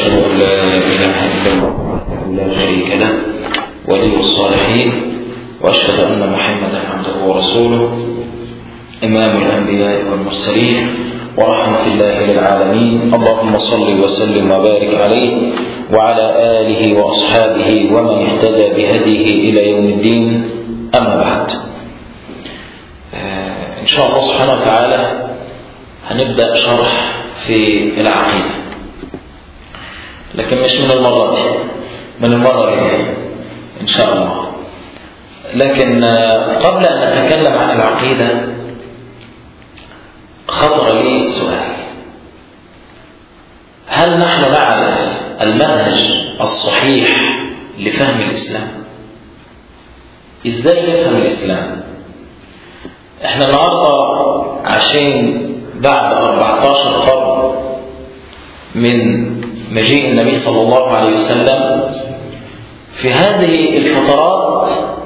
وأشهد أن لا إله إلا الله لا شريك له ولي الصالحين وأشهد أن محمدا عبده ورسوله إمام الأنبياء والمرسلين ورحمة الله للعالمين اللهم صل وسلم وبارك عليه وعلى آله وأصحابه ومن اهتدى بهديه إلى يوم الدين أما بعد إن شاء الله سبحانه وتعالى هنبدأ شرح في العقيدة لكن مش من المرة دي من المرة الجاية إن شاء الله لكن قبل أن نتكلم عن العقيدة خطر لي سؤال هل نحن نعرف المنهج الصحيح لفهم الإسلام إزاي نفهم الإسلام احنا النهارده عشان بعد 14 قرن من مجيء النبي صلى الله عليه وسلم في هذه الفترات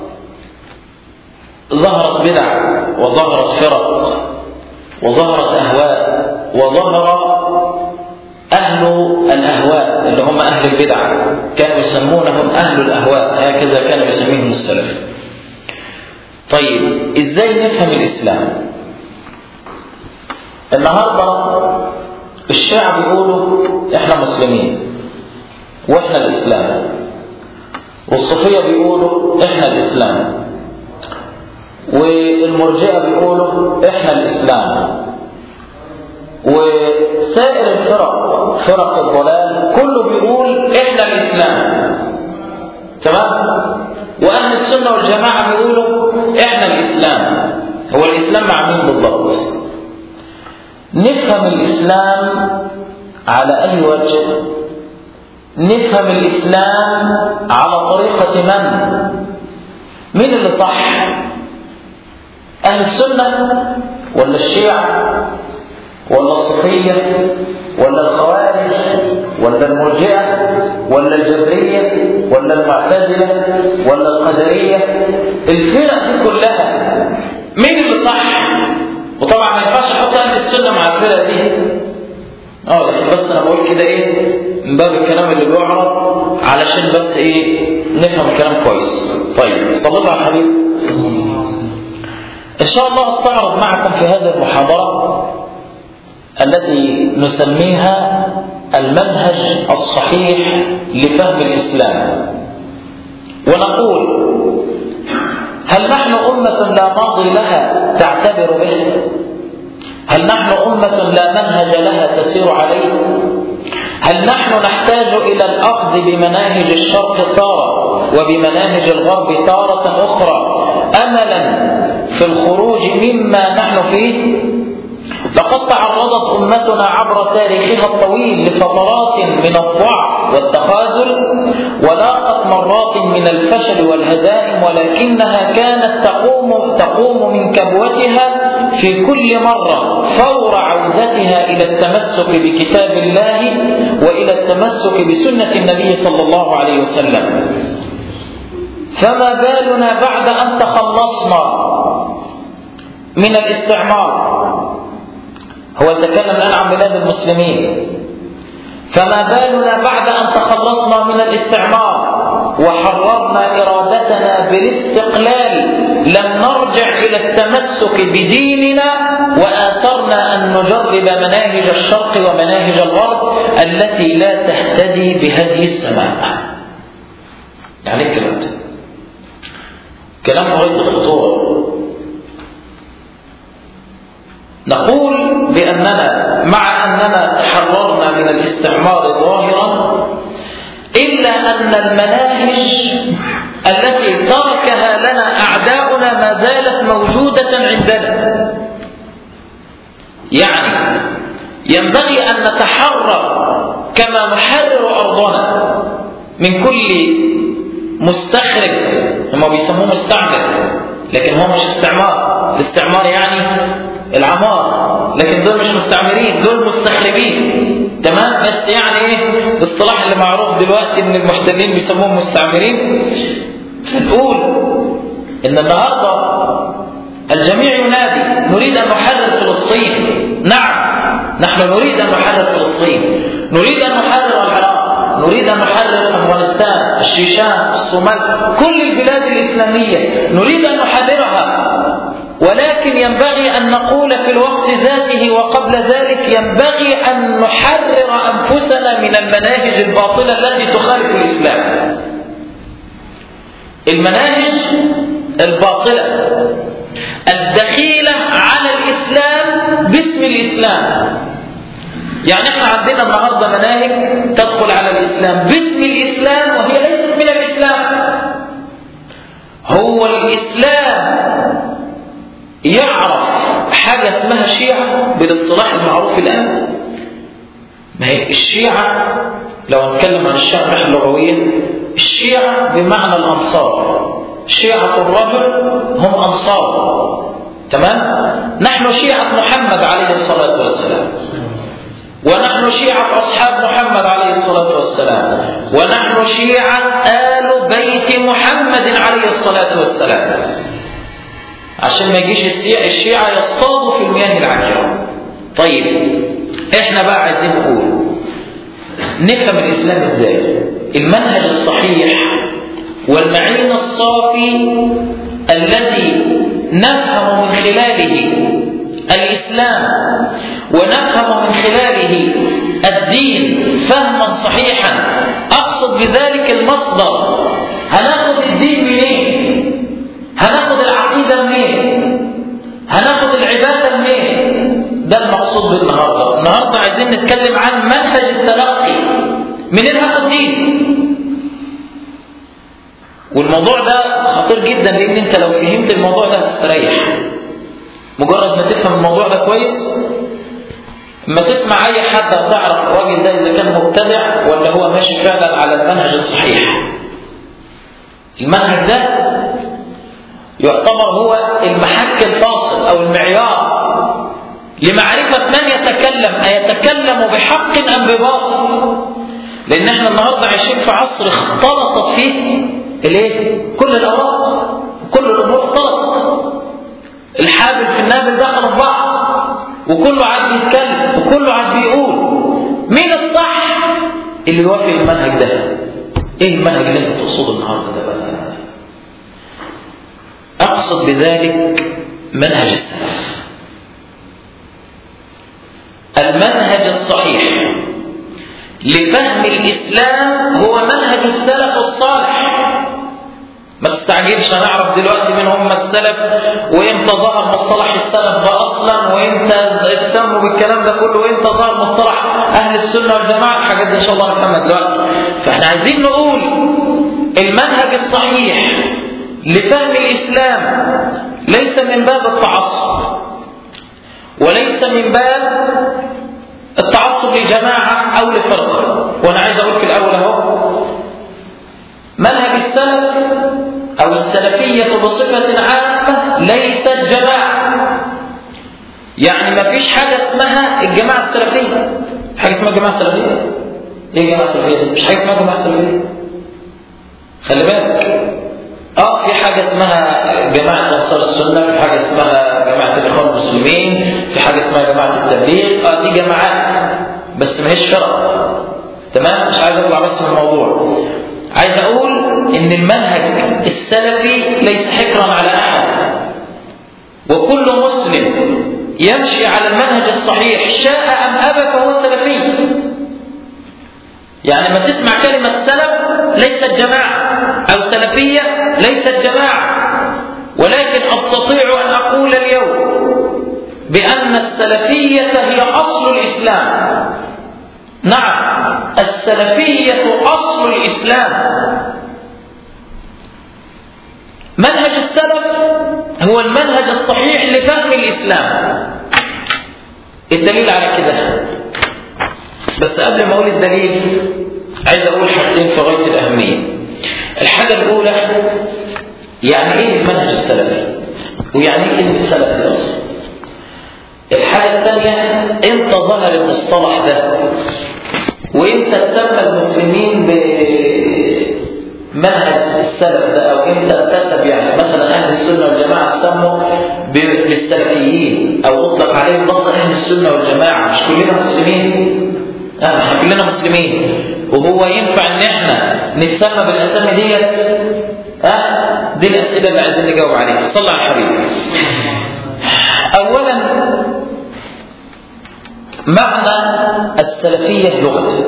ظهرت بدع وظهرت فرق وظهرت أهواء وظهر أهل الأهواء اللي هم أهل البدع كانوا يسمونهم أهل الأهواء هكذا كانوا يسميهم السلف طيب إزاي نفهم الإسلام النهاردة الشيعة بيقولوا إحنا مسلمين وإحنا الإسلام والصوفية بيقولوا إحنا الإسلام والمرجئة بيقولوا إحنا الإسلام وسائر الفرق فرق الضلال كله بيقول إحنا الإسلام تمام وأهل السنة والجماعة بيقولوا إحنا الإسلام هو الإسلام مع مين بالضبط نفهم الإسلام على أي وجه نفهم الإسلام على طريقة من مين اللي صح أهل السنة ولا الشيعة ولا الصوفية ولا الخوارج ولا المرجئة ولا الجبرية ولا المعتزلة ولا القدرية الفرق دي كلها مين اللي صح وطبعا ما ينفعش احط اهل السنه مع الفرق دي اه لكن بس انا بقول كده ايه من باب الكلام اللي بيعرض علشان بس ايه نفهم الكلام كويس طيب صلوا على الحبيب ان شاء الله استعرض معكم في هذه المحاضره التي نسميها المنهج الصحيح لفهم الاسلام ونقول هل نحن أمة لا ماضي لها تعتبر به؟ هل نحن أمة لا منهج لها تسير عليه؟ هل نحن نحتاج إلى الأخذ بمناهج الشرق تارة وبمناهج الغرب تارة أخرى أملا في الخروج مما نحن فيه؟ لقد تعرضت أمتنا عبر تاريخها الطويل لفترات من الضعف والتخاذل ولاقت مرات من الفشل والهزائم ولكنها كانت تقوم تقوم من كبوتها في كل مرة فور عودتها إلى التمسك بكتاب الله وإلى التمسك بسنة النبي صلى الله عليه وسلم فما بالنا بعد أن تخلصنا من الاستعمار هو يتكلم الآن عن بلاد المسلمين فما بالنا بعد أن تخلصنا من الاستعمار وحررنا إرادتنا بالاستقلال لم نرجع إلى التمسك بديننا وآثرنا أن نجرب مناهج الشرق ومناهج الغرب التي لا تهتدي بهدي السماء يعني الكلام ده كلام غير الخطوره نقول بأننا مع أننا تحررنا من الاستعمار ظاهرا إلا أن المناهج التي تركها لنا أعداؤنا ما زالت موجودة عندنا يعني ينبغي أن نتحرر كما نحرر أرضنا من كل مستخرج هم بيسموه مستعمر لكن هو مش استعمار الاستعمار يعني العمار لكن دول مش مستعمرين دول مستخرجين تمام بس يعني ايه الاصطلاح اللي معروف دلوقتي ان المحتلين بيسموهم مستعمرين نقول ان النهارده الجميع ينادي نريد ان نحرر فلسطين نعم نحن نريد ان نحرر فلسطين نريد ان نحرر العراق نريد أن نحرر أفغانستان الشيشان الصومال كل البلاد الإسلامية نريد أن نحررها ولكن ينبغي أن نقول في الوقت ذاته وقبل ذلك ينبغي أن نحرر أنفسنا من المناهج الباطلة التي تخالف الإسلام المناهج الباطلة الدخيلة على الإسلام باسم الإسلام يعني احنا عندنا النهاردة مناهج تدخل على الإسلام باسم الإسلام وهي ليست من الإسلام هو الإسلام يعرف حاجة اسمها شيعة بالاصطلاح المعروف الآن ما هي الشيعة لو نتكلم عن الشيعة اللغوية الشيعة بمعنى الأنصار شيعة الرجل هم أنصار تمام نحن شيعة محمد عليه الصلاة والسلام ونحن شيعة أصحاب محمد عليه الصلاة والسلام ونحن شيعة آل بيت محمد عليه الصلاة والسلام عشان ما يجيش الشيعة يصطادوا في المياه العكرة طيب احنا بقى عايزين نقول نفهم الإسلام ازاي المنهج الصحيح والمعين الصافي الذي نفهم من خلاله الإسلام ونفهم من خلاله الدين فهما صحيحا أقصد بذلك المصدر هناخد الدين منين هناخد العقيدة منين هناخد العبادة منين ده المقصود بالنهاردة النهاردة عايزين نتكلم عن منهج التلقي منين هاخد دين والموضوع ده خطير جدا لان انت لو فهمت الموضوع ده هتستريح مجرد ما تفهم الموضوع ده كويس ما تسمع اي حد هتعرف الراجل ده اذا كان مبتدع ولا هو ماشي فعلا على المنهج الصحيح المنهج ده يعتبر هو المحك الفاصل او المعيار لمعرفة من يتكلم أيتكلم بحق أم بباطل لأن احنا النهاردة عايشين في عصر اختلطت فيه الايه؟ كل الآراء كل الأمور اختلطت الحابل في النابل دخلوا في بعض وكله عاد بيتكلم وكله عاد بيقول مين الصح اللي يوافق المنهج ده ايه المنهج اللي انت تقصده النهارده ده بقى اقصد بذلك منهج السلف المنهج الصحيح لفهم الإسلام هو منهج السلف الصالح ما تستعجلش هنعرف دلوقتي من هم السلف وامتى ظهر مصطلح السلف ده اصلا وامتى اتسموا بالكلام ده كله وامتى ظهر مصطلح اهل السنه والجماعه الحاجات دي ان شاء الله نفهمها دلوقتي فاحنا عايزين نقول المنهج الصحيح لفهم الاسلام ليس من باب التعصب وليس من باب التعصب لجماعة أو لفرقة وأنا عايز أقول في الأول أهو منهج السلف أو السلفية بصفة عامة ليست جماعة يعني ما فيش حاجة اسمها الجماعة السلفية حاجة اسمها الجماعة السلفية ايه الجماعة السلفية مش حاجة اسمها الجماعة السلفية خلي بالك اه في حاجة اسمها جماعة أنصار السنة في حاجة اسمها جماعة الإخوان المسلمين في حاجة اسمها جماعة التبليغ اه دي جماعات بس ما هيش فرق تمام مش عايز اطلع بس من الموضوع عايز اقول ان المنهج السلفي ليس حكرا على احد وكل مسلم يمشي على المنهج الصحيح شاء ام ابى فهو سلفي يعني ما تسمع كلمة سلف ليست جماعة أو سلفية ليست جماعة ولكن أستطيع أن أقول اليوم بأن السلفية هي أصل الإسلام نعم السلفية أصل الإسلام منهج السلف هو المنهج الصحيح لفهم الإسلام الدليل على كده بس قبل ما أقول الدليل عايز أقول حاجتين في غاية الأهمية الحاجة الأولى يعني إيه المنهج السلفي ويعني إيه كلمة سلف دي أصلا الحاجة الثانية إمتى ظهر المصطلح ده وإمتى تسمى المسلمين بمنهج السلف ده أو إمتى اكتسب يعني مثلا أهل السنة والجماعة سموا بالسلفيين أو أطلق عليهم لفظ أهل السنة والجماعة مش كلنا مسلمين احنا كلنا مسلمين وهو ينفع ان احنا نتسمى بالاسامي ديت أه؟ دي الاسئله اللي عايزين نجاوب عليها صلى على الحبيب اولا معنى السلفيه لغه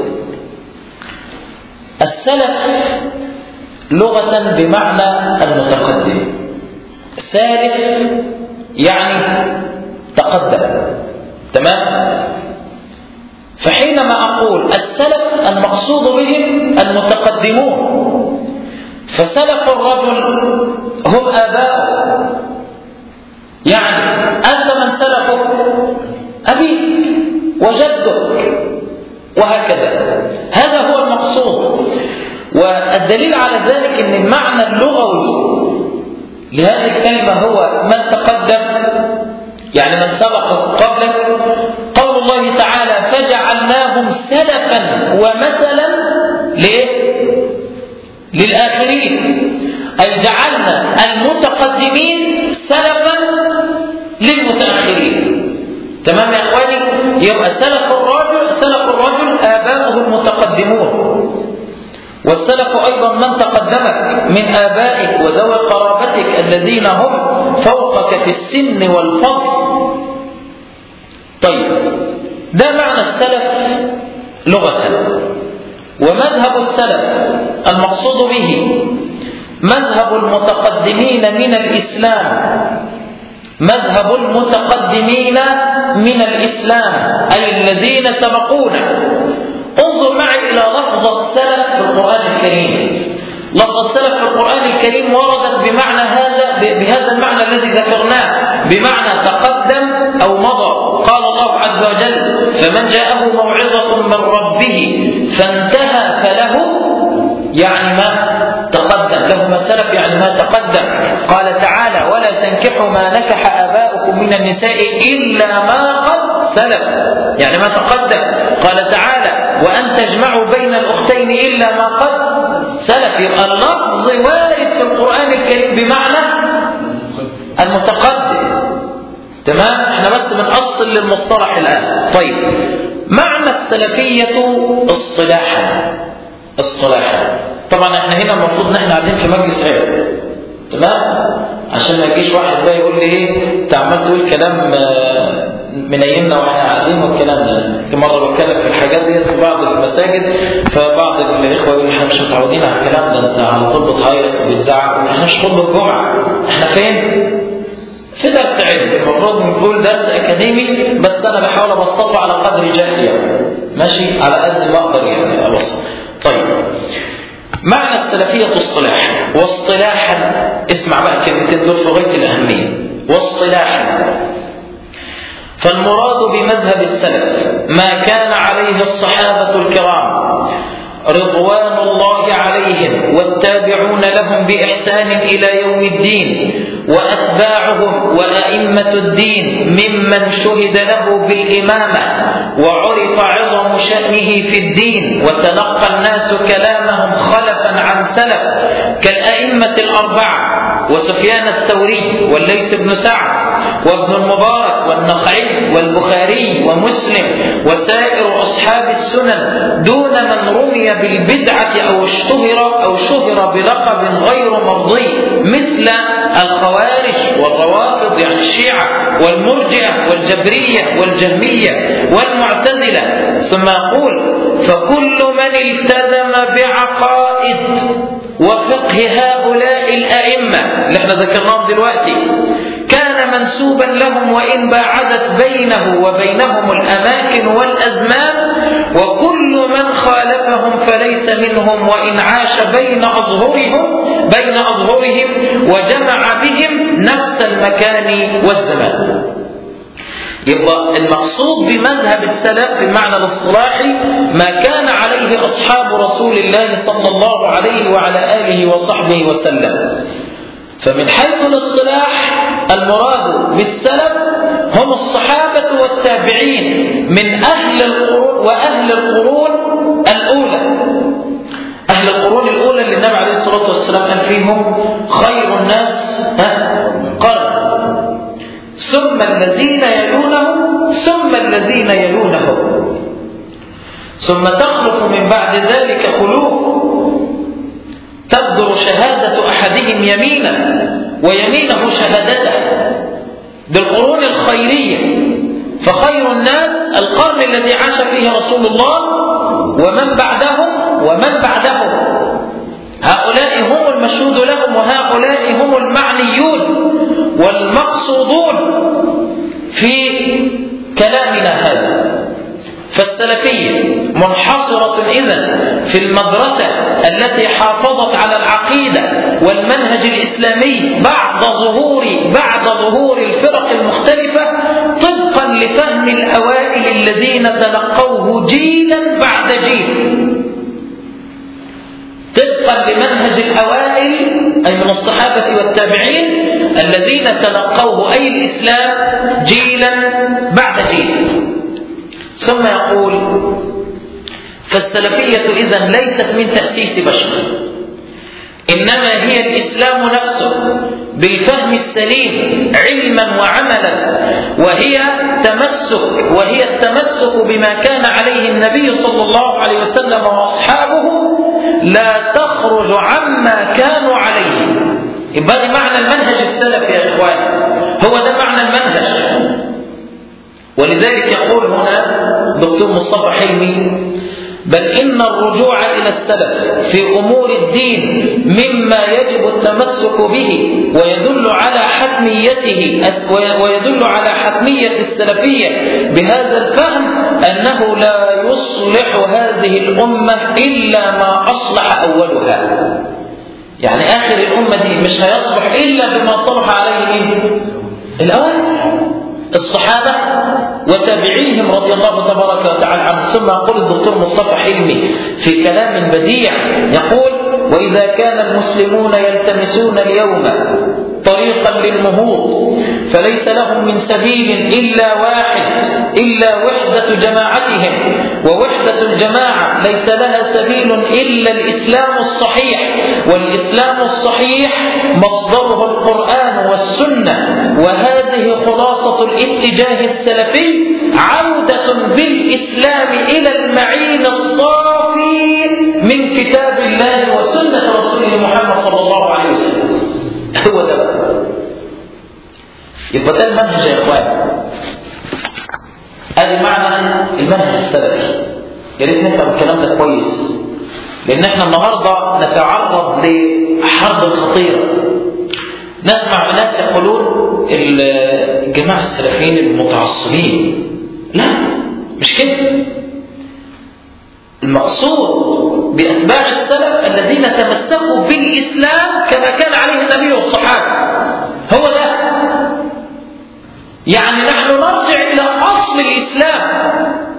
السلف لغه بمعنى المتقدم سالف يعني تقدم تمام فحينما أقول السلف المقصود بهم المتقدمون فسلف الرجل هم آباؤه يعني أنت من سلفك أبيك وجدك وهكذا هذا هو المقصود والدليل على ذلك أن المعنى اللغوي لهذه الكلمة هو من تقدم يعني من سبق قبلك قول الله تعالى فجعلناهم سلفا ومثلا ليه؟ للآخرين أي جعلنا المتقدمين سلفا للمتأخرين تمام يا إخواني يبقى سلف الرجل سلف الرجل آباؤه المتقدمون والسلف أيضا من تقدمك من آبائك وذوي قرابتك الذين هم فوقك في السن والفضل طيب ده معنى السلف لغة ومذهب السلف المقصود به مذهب المتقدمين من الإسلام مذهب المتقدمين من الإسلام أي الذين سبقونا انظر معي إلى لفظة سلف في القرآن الكريم لفظة سلف في القرآن الكريم وردت بمعنى هذا بهذا المعنى الذي ذكرناه بمعنى تقدم أو مضى قال الله عز وجل فمن جاءه موعظة من ربه فانتهى فله يعني ما تقدم له ما سلف يعني ما تقدم قال تعالى ولا تنكحوا ما نكح آباؤكم من النساء إلا ما قد سلف يعني ما تقدم قال تعالى وأن تجمعوا بين الأختين إلا ما قد سلف يبقى اللفظ وارد في القرآن الكريم بمعنى المتقدم تمام احنا بس بنأصل للمصطلح الآن طيب معنى السلفية اصطلاحا اصطلاحا طبعا احنا هنا المفروض ان احنا قاعدين في مجلس علم تمام عشان ما يجيش واحد بقى يقول لي ايه انت عمال تقول كلام منيمنا واحنا قاعدين والكلام ده مره بتكلم في الحاجات دي في بعض المساجد فبعض الاخوه يقولوا احنا مش متعودين على الكلام ده انت على طول بتهيص وبتزعق احنا مش خطبه الجمعه احنا فين؟ في درس علم المفروض نقول درس اكاديمي بس انا بحاول ابسطه على قدر جهلي ماشي على قد ما اقدر يعني ابسط طيب معنى السلفية اصطلاح واصطلاحا اسمع بقى كلمتين دول في غاية الأهمية واصطلاحا فالمراد بمذهب السلف ما كان عليه الصحابة الكرام رضوان الله عليهم والتابعون لهم بإحسان إلى يوم الدين وأتباعهم وأئمة الدين ممن شهد له بالإمامة وعرف عظم شأنه في الدين وتلقى الناس كلامهم خلفا عن سلف كالأئمة الأربعة وسفيان الثوري والليث بن سعد وابن المبارك والنخعي والبخاري ومسلم وسائر أصحاب السنن دون من رمي بالبدعة أو اشتهر أو شهر بلقب غير مرضي مثل الخوارج والروافض يعني الشيعة والمرجئة والجبرية والجهمية والمعتزلة ثم يقول فكل من التزم بعقائد وفقه هؤلاء الأئمة اللي احنا ذكرناهم دلوقتي كان منسوبا لهم وإن باعدت بينه وبينهم الأماكن والأزمان وكل من خالفهم فليس منهم وإن عاش بين أظهرهم بين أظهرهم وجمع بهم نفس المكان والزمان يبقى المقصود بمذهب السلف بالمعنى الاصطلاحي ما كان عليه أصحاب رسول الله صلى الله عليه وعلى آله وصحبه وسلم فمن حيث الاصطلاح المراد بالسلف هم الصحابة والتابعين من أهل القرون وأهل القرون الأولى أهل القرون الأولى اللي النبي عليه الصلاة والسلام قال فيهم خير الناس قرن ثم الذين يلونهم ثم الذين يلونهم ثم تخلف من بعد ذلك قلوب تبدر شهادة أحدهم يمينا ويمينه شهادته بالقرون الخيرية فخير الناس القرن الذي عاش فيه رسول الله ومن بعدهم ومن بعدهم هؤلاء هم المشهود لهم وهؤلاء هم المعنيون والمقصودون في كلامنا هذا فالسلفية منحصرة إذا في المدرسة التي حافظت على العقيدة والمنهج الإسلامي بعد ظهور بعد ظهور الفرق المختلفة طبقا لفهم الأوائل الذين تلقوه جيلا بعد جيل طبقا لمنهج الأوائل أي من الصحابة والتابعين الذين تلقوه أي الإسلام جيلا بعد جيل ثم يقول فالسلفية إذا ليست من تأسيس بشر إنما هي الإسلام نفسه بالفهم السليم علما وعملا وهي تمسك وهي التمسك بما كان عليه النبي صلى الله عليه وسلم وأصحابه لا تخرج عما كانوا عليه يبقى معنى المنهج السلفي يا إخوان هو ده معنى المنهج ولذلك يقول هنا دكتور مصطفى حلمي بل إن الرجوع إلى السلف في أمور الدين مما يجب التمسك به ويدل على حتميته ويدل على حتمية السلفية بهذا الفهم أنه لا يصلح هذه الأمة إلا ما أصلح أولها يعني آخر الأمة دي مش هيصلح إلا بما صلح عليه مين؟ الأول الصحابة وتابعيهم رضي الله تبارك وتعالى عنهم ثم يقول الدكتور مصطفى حلمي في كلام بديع يقول وإذا كان المسلمون يلتمسون اليوم طريقا للنهوض فليس لهم من سبيل إلا واحد إلا وحدة جماعتهم ووحدة الجماعة ليس لها سبيل إلا الإسلام الصحيح والإسلام الصحيح مصدره القرآن والسنة وهذه خلاصة الاتجاه السلفي عودة بالإسلام إلى المعين الصافي من كتاب الله وسنة رسوله محمد صلى الله عليه وسلم هو ده يبقى ده المنهج يا إخوان هذا معنى المنهج السلفي يا ريت نفهم الكلام ده كويس لأن احنا النهارده نتعرض لحرب خطيرة نسمع ناس يقولون الجماعة السلفيين المتعصبين لا مش كده المقصود بأتباع السلف الذين تمسكوا بالإسلام كما كان عليه النبي والصحابة هو ده يعني نحن نرجع إلى أصل الإسلام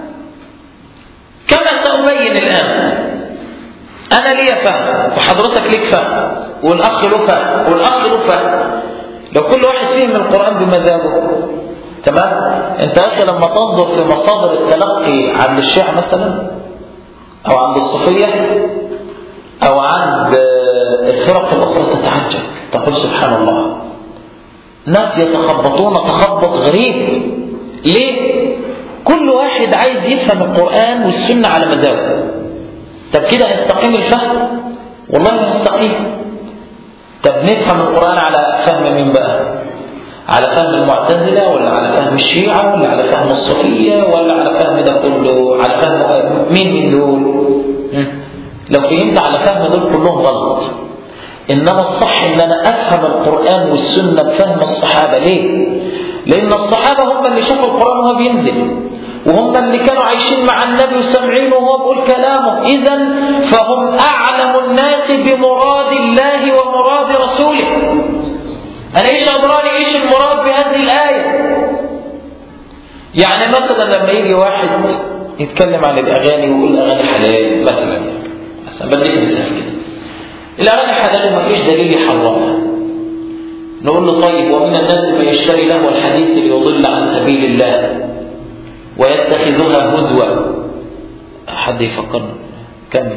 كما سأبين الآن أنا لي فهم وحضرتك ليك فهم والأخ له فهم والأخ له فهم لو كل واحد فهم القرآن بمزاجه تمام انت يا اخي لما تنظر في مصادر التلقي عند الشيعة مثلا او عند الصوفية او عند الفرق الاخرى تتعجب تقول سبحان الله ناس يتخبطون تخبط غريب ليه كل واحد عايز يفهم القرآن والسنة على مزاجه طب كده هيستقيم الفهم والله يستقيم طب نفهم القرآن على فهم مين بقى على فهم المعتزلة ولا على فهم الشيعة ولا على فهم الصوفية ولا على فهم ده كله على فهم مين من دول لو فهمت على فهم دول كلهم غلط إنما الصح إن أنا أفهم القرآن والسنة بفهم الصحابة ليه؟ لأن الصحابة هم اللي شافوا القرآن وهو بينزل وهم اللي كانوا عايشين مع النبي وسامعينه وهو بيقول كلامه إذا فهم أعلم الناس بمراد الله ومراد رسوله أنا إيش أدراني إيش المراد بهذه الآية يعني مثلا لما يجي واحد يتكلم عن الأغاني ويقول الأغاني حلال مثلا يعني مثلا بديك مثال كده الأغاني حلال وما فيش دليل يحرمها نقول له طيب ومن الناس من يشتري له الحديث ليضل عن سبيل الله ويتخذها هزوا حد يفكرنا كمل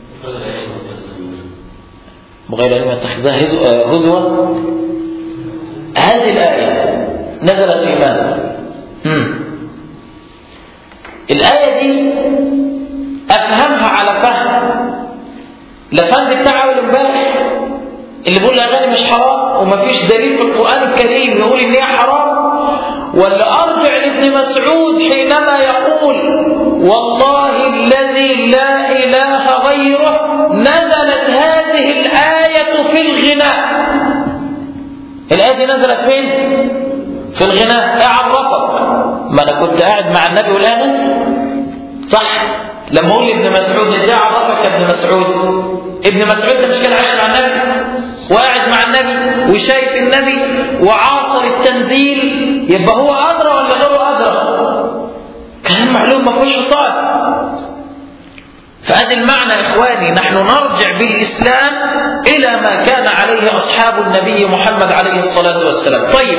بغير علم يتخذها هزوا هذه الآية نزلت في ماذا؟ الآية دي الافندي بتاع اول امبارح اللي بيقول الاغاني مش حرام ومفيش دليل في القران الكريم يقول ان هي حرام ولا ارجع لابن مسعود حينما يقول والله الذي لا اله غيره نزلت هذه الايه في الغناء الايه دي نزلت فين في الغناء ايه عرفك ما انا كنت قاعد مع النبي والانس صح لما اقول ابن مسعود ازاي عرفك يا ابن مسعود ابن مسعود ده مش كان عايش مع النبي وقاعد مع النبي وشايف النبي وعاصر التنزيل يبقى هو ادرى ولا غيره ادرى كلام معلوم ما فيهوش فصال فهذا المعنى يا اخواني نحن نرجع بالاسلام الى ما كان عليه اصحاب النبي محمد عليه الصلاه والسلام طيب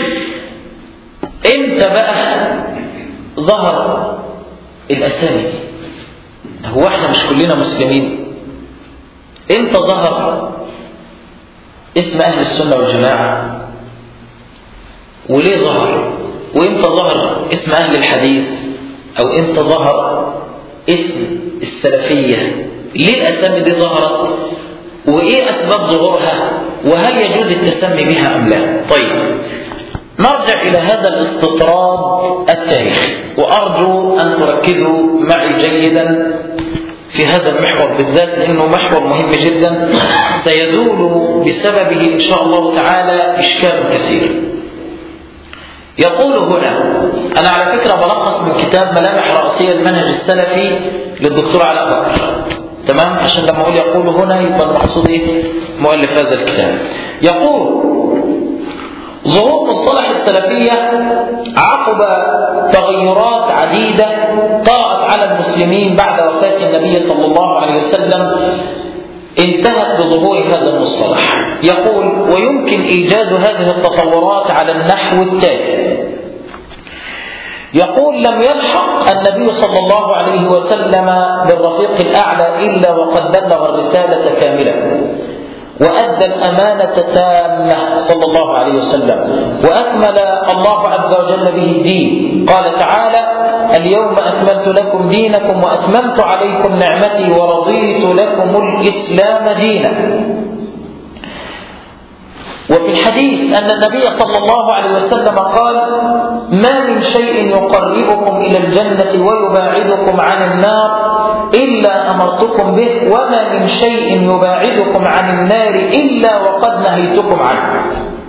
امتى بقى ظهر الاسامي دي هو احنا مش كلنا مسلمين امتى ظهر اسم اهل السنه والجماعه وليه ظهر وامتى ظهر اسم اهل الحديث او امتى ظهر اسم السلفيه ليه الاسامي دي ظهرت وايه اسباب ظهورها وهل يجوز التسمي بها ام لا طيب نرجع إلى هذا الاستطراد التاريخي وأرجو أن تركزوا معي جيدا في هذا المحور بالذات لأنه محور مهم جدا سيزول بسببه إن شاء الله تعالى إشكال كثير يقول هنا أنا على فكرة بلخص من كتاب ملامح رأسية المنهج السلفي للدكتور علاء بكر تمام عشان لما أقول يقول هنا يبقى المقصود إيه مؤلف هذا الكتاب يقول ظهور مصطلح السلفية عقب تغيرات عديدة طرأت على المسلمين بعد وفاة النبي صلى الله عليه وسلم انتهت بظهور هذا المصطلح يقول ويمكن إيجاز هذه التطورات على النحو التالي يقول لم يلحق النبي صلى الله عليه وسلم بالرفيق الأعلى إلا وقد بلغ الرسالة كاملة وأدى الأمانة تامة صلى الله عليه وسلم وأكمل الله عز وجل به الدين قال تعالى اليوم أكملت لكم دينكم وأتممت عليكم نعمتي ورضيت لكم الإسلام دينا وفي الحديث أن النبي صلى الله عليه وسلم قال ما من شيء يقربكم إلى الجنة ويباعدكم عن النار إلا أمرتكم به وما من شيء يباعدكم عن النار إلا وقد نهيتكم عنه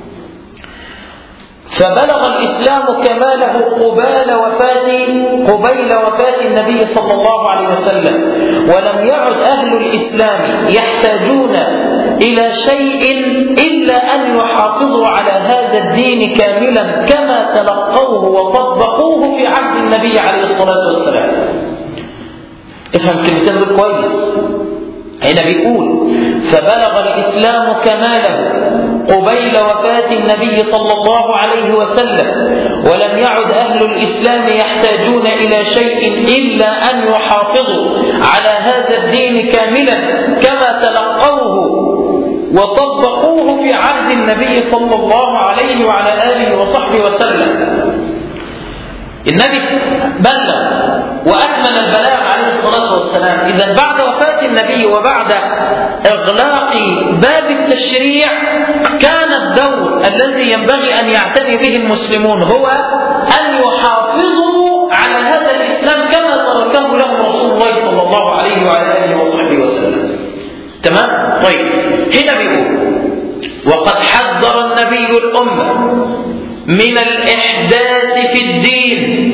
فبلغ الإسلام كماله قبال وفاة قبيل وفاة النبي صلى الله عليه وسلم ولم يعد أهل الإسلام يحتاجون إلى شيء إلا أن يحافظوا على هذا الدين كاملا كما تلقوه وطبقوه في عهد النبي عليه الصلاة والسلام افهم كلمتين دول كويس هنا بيقول فبلغ الإسلام كماله قبيل وفاة النبي صلى الله عليه وسلم ولم يعد أهل الإسلام يحتاجون إلى شيء إلا أن يحافظوا على هذا الدين كاملا كما تلقوه وطبقوه في عهد النبي صلى الله عليه وعلى آله وصحبه وسلم النبي بلغ وأكمل البلاغ عليه الصلاة والسلام إذا بعد وفاة النبي وبعد إغلاق باب التشريع كان الدور الذي ينبغي أن يعتني به المسلمون هو أن يحافظوا على هذا الإسلام كما تركه لهم رسول الله صلى الله عليه وعلى آله وصحبه وسلم تمام؟ طيب هنا بيقول وقد حذر النبي الأمة من الإحداث في الدين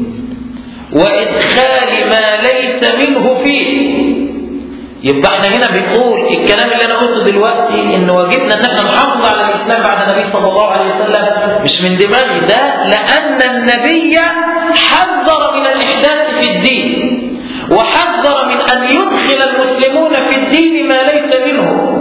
وإدخال ما ليس منه فيه يبقى احنا هنا بنقول الكلام اللي انا قلته دلوقتي ان واجبنا ان احنا نحافظ على الاسلام بعد النبي صلى الله عليه وسلم مش من دماغي ده لان النبي حذر من الاحداث في الدين وحذر من ان يدخل المسلمون في الدين ما ليس منه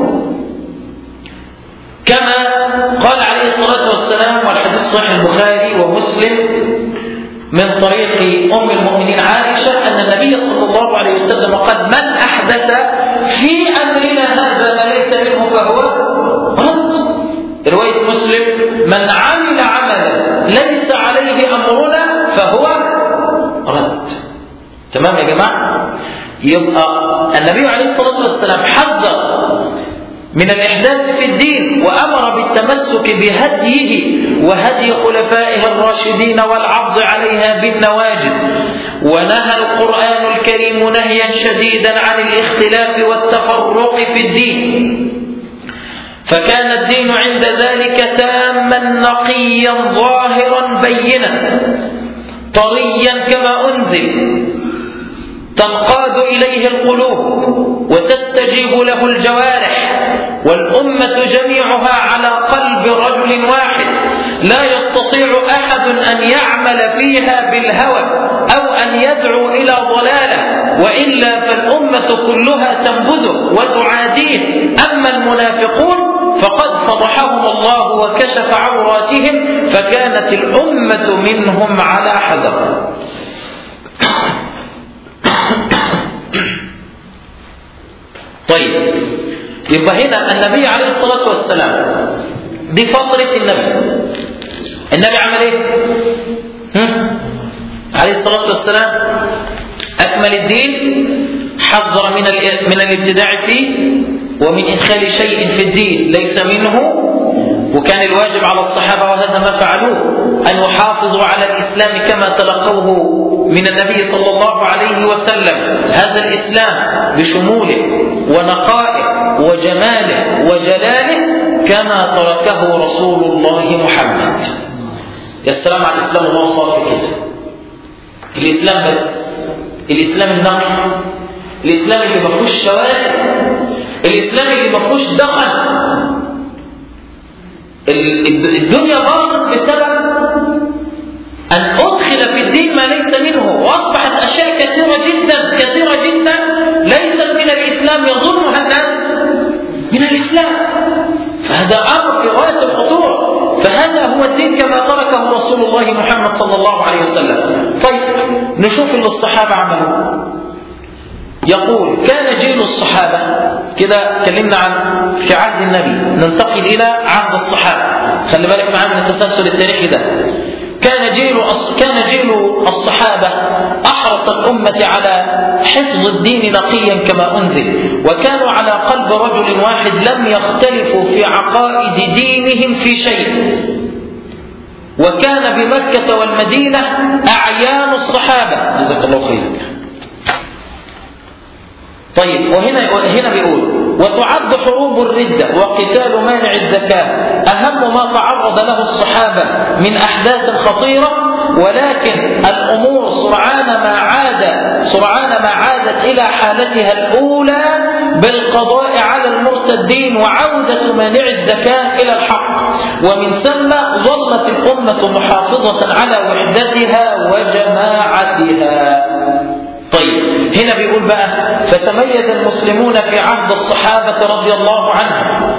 كما قال عليه الصلاه والسلام والحديث صحيح البخاري ومسلم من طريق أم المؤمنين عائشة أن النبي صلى الله عليه وسلم قد من أحدث في أمرنا هذا ما ليس منه فهو رد رواية مسلم من عمل عملا ليس عليه أمرنا فهو رد تمام يا جماعة يبقى النبي عليه الصلاة والسلام حذر من الإحداث في الدين وأمر بالتمسك بهديه وهدي خلفائه الراشدين والعض عليها بالنواجذ ونهى القرآن الكريم نهيا شديدا عن الاختلاف والتفرق في الدين فكان الدين عند ذلك تاما نقيا ظاهرا بينا طريا كما أنزل تنقاد إليه القلوب وتستجيب له الجوارح والأمة جميعها على قلب رجل واحد لا يستطيع أحد أن يعمل فيها بالهوى أو أن يدعو إلى ضلالة وإلا فالأمة كلها تنبذه وتعاديه أما المنافقون فقد فضحهم الله وكشف عوراتهم فكانت الأمة منهم على حذر طيب يبقى هنا النبي عليه الصلاة والسلام دي فترة النبي النبي عمل ايه؟ هم؟ عليه الصلاة والسلام أكمل الدين حذر من من الابتداع فيه ومن إدخال شيء في الدين ليس منه وكان الواجب على الصحابة وهذا ما فعلوه أن يحافظوا على الإسلام كما تلقوه من النبي صلى الله عليه وسلم هذا الإسلام بشموله ونقائه وجماله وجلاله كما تركه رسول الله محمد يا سلام على الإسلام الله صافي كده الإسلام بس الإسلام النقي الإسلام اللي ما فيهوش شوارع الإسلام اللي ما فيهوش دخل الدنيا باظت بسبب أن أدخل في الدين ما ليس منه وأصبحت أشياء كثيرة جدا كثيرة جدا ليست من الإسلام يظنها الناس من الإسلام فهذا أمر في غاية الخطورة فهذا هو الدين كما تركه رسول الله محمد صلى الله عليه وسلم طيب نشوف اللي الصحابة عملوا يقول كان جيل الصحابة كده اتكلمنا عن في عهد النبي ننتقل إلى عهد الصحابة خلي بالك معايا من التسلسل التاريخي ده كان جيل كان جيل الصحابة أحرص الأمة على حفظ الدين نقيا كما أنزل وكانوا على قلب رجل واحد لم يختلفوا في عقائد دينهم في شيء وكان بمكة والمدينة أعيان الصحابة جزاك الله خيرا طيب وهنا هنا بيقول وتعد حروب الردة وقتال مانع الزكاة أهم ما تعرض له الصحابة من أحداث خطيرة ولكن الأمور سرعان ما عاد سرعان ما عادت إلى حالتها الأولى بالقضاء على المرتدين وعودة مانع الزكاة إلى الحق ومن ثم ظلت الأمة محافظة على وحدتها وجماعتها طيب هنا بيقول بقى فتميز المسلمون في عهد الصحابة رضي الله عنهم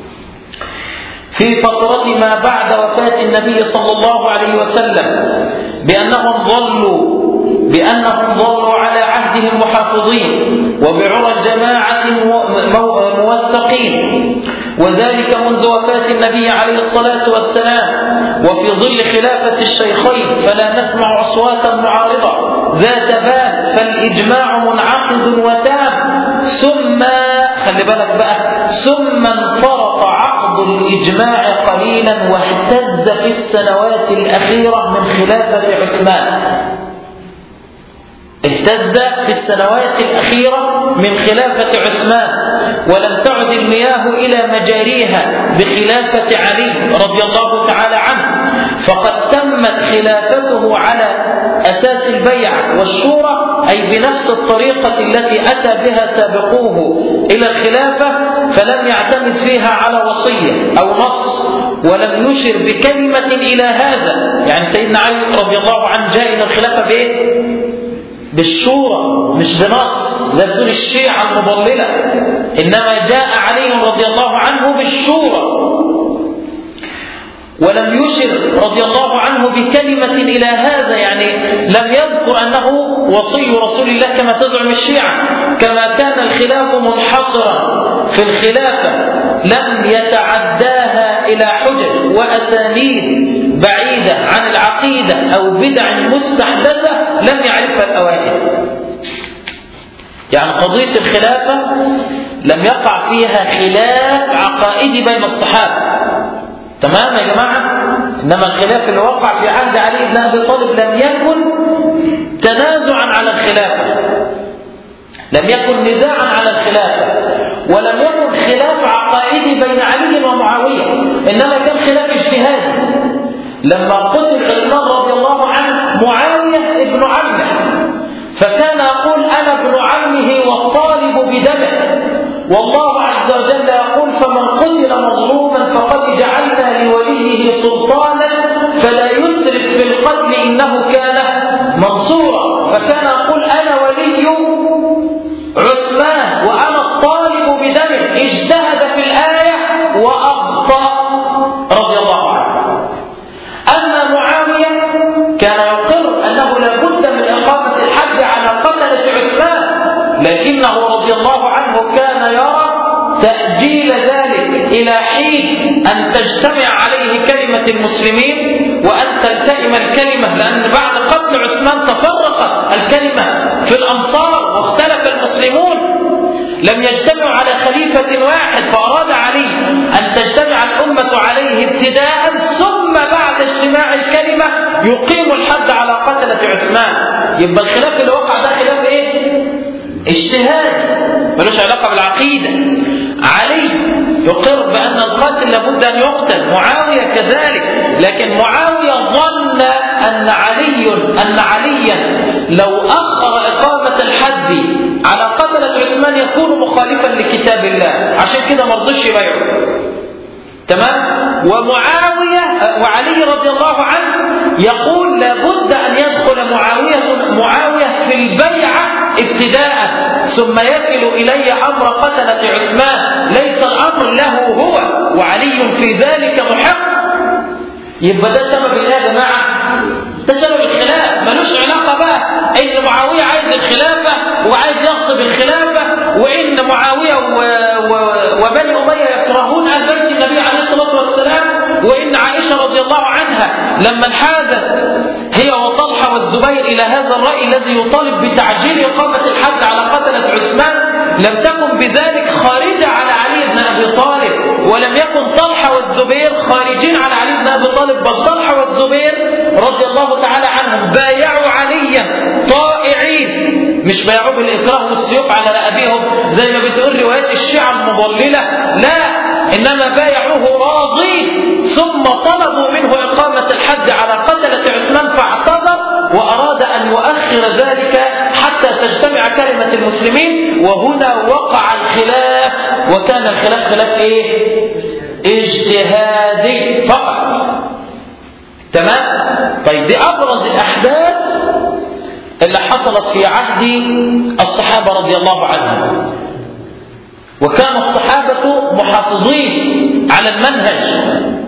في فترة ما بعد وفاة النبي صلى الله عليه وسلم بأنهم ظلوا بأنهم ظلوا على عهدهم محافظين وبعرى الجماعة موثقين وذلك منذ وفاة النبي عليه الصلاة والسلام وفي ظل خلافة الشيخين فلا نسمع أصواتا معارضة ذات بال فالإجماع منعقد وتام ثم خلي بالك بقى ثم انفرط عقد الإجماع قليلا واهتز في السنوات الأخيرة من خلافة عثمان اهتز في السنوات الأخيرة من خلافة عثمان ولم تعد المياه إلى مجاريها بخلافة علي رضي الله تعالى عنه فقد تمت خلافته على أساس البيع والشورى أي بنفس الطريقة التي أتى بها سابقوه إلى الخلافة فلم يعتمد فيها على وصية أو نص ولم يشر بكلمة إلى هذا يعني سيدنا علي رضي الله عنه جاء إلى الخلافة بإيه؟ بالشورى مش بنص لا بتقول الشيعة المضللة إنما جاء علي رضي الله عنه بالشورى ولم يشر رضي الله عنه بكلمة إلى هذا يعني لم يذكر أنه وصي رسول الله كما تزعم الشيعة كما كان الخلاف منحصرا في الخلافة لم يتعداها إلى حجج وأسانيد بعيدة عن العقيدة أو بدع مستحدثة لم يعرفها الأوائل يعني قضية الخلافة لم يقع فيها خلاف عقائدي بين الصحابة تمام يا جماعة إنما الخلاف اللي وقع في عهد علي بن أبي طالب لم يكن تنازعا على الخلافة لم يكن نزاعا على الخلافة ولم يكن خلاف عقائدي بين علي ومعاوية إنما كان خلاف اجتهادي لما قتل عثمان رضي الله عنه معاوية ابن عمه فكان يقول أنا ابن عمه والطالب بدمه والله عز وجل يقول فمن قتل مظلوما فقد جعلنا لوليه سلطانا فلا يسرف في القتل إنه كان منصورا فكان يقول أنا ولي عثمان وأنا الطالب بدمه اجتهد في الآية وأخطأ رضي الله عنه أما معاوية كان يقر أنه لا بد من إقامة الحد على قتلة عثمان لكنه رضي الله عنه كان يرى تأجيل ذلك إلى حين أن تجتمع عليه كلمة المسلمين وأن تلتئم الكلمة لأن بعد قتل عثمان تفرقت الكلمة في الأمصار واختلف المسلمون لم يجتمعوا على خليفة واحد فأراد علي أن تجتمع الأمة عليه ابتداء ثم بعد اجتماع الكلمة يقيم الحد على قتلة عثمان يبقى الخلاف اللي وقع ده خلاف ايه؟ اجتهاد ملوش علاقة بالعقيدة علي يقر بأن القاتل لابد أن يقتل معاوية كذلك لكن معاوية ظن أن علي أن عليا لو أخر إقامة الحد على قتلة عثمان يكون مخالفا لكتاب الله عشان كده ما رضيش يبايعه تمام ومعاوية وعلي رضي الله عنه يقول لابد أن يدخل معاوية معاوية في البيعة ابتداء ثم يكل إلي أمر قتلة عثمان ليس الأمر له هو وعلي في ذلك محق يبقى ده سبب ايه يا جماعه؟ ده سبب الخلاف ملوش علاقه بقى ان معاويه عايز الخلافه وعايز يغصب الخلافه وان معاويه و... و... وبني اميه يكرهون اهل بيت النبي عليه الصلاه والسلام وان عائشه رضي الله عنها لما انحازت هي وطلحه والزبير الى هذا الراي الذي يطالب بتعجيل اقامه الحد على قتله عثمان لم تكن بذلك خارجه على علي بن ابي طالب ولم يكن طلحه والزبير خارجين على علي بن ابي طالب بل طلحه والزبير رضي الله تعالى عنهم بايعوا عليا طائعين مش بايعوه بالاكراه والسيوف على رقابهم زي ما بتقول روايات الشيعه المضلله لا انما بايعوه راضين ثم طلبوا منه اقامه الحد على قتله عثمان فاعتذر واراد ان يؤخر ذلك حتى تجتمع كلمه المسلمين وهنا وقع الخلاف وكان الخلاف خلاف ايه اجتهادي فقط تمام طيب دي ابرز الاحداث اللي حصلت في عهد الصحابه رضي الله عنهم وكان الصحابه محافظين على المنهج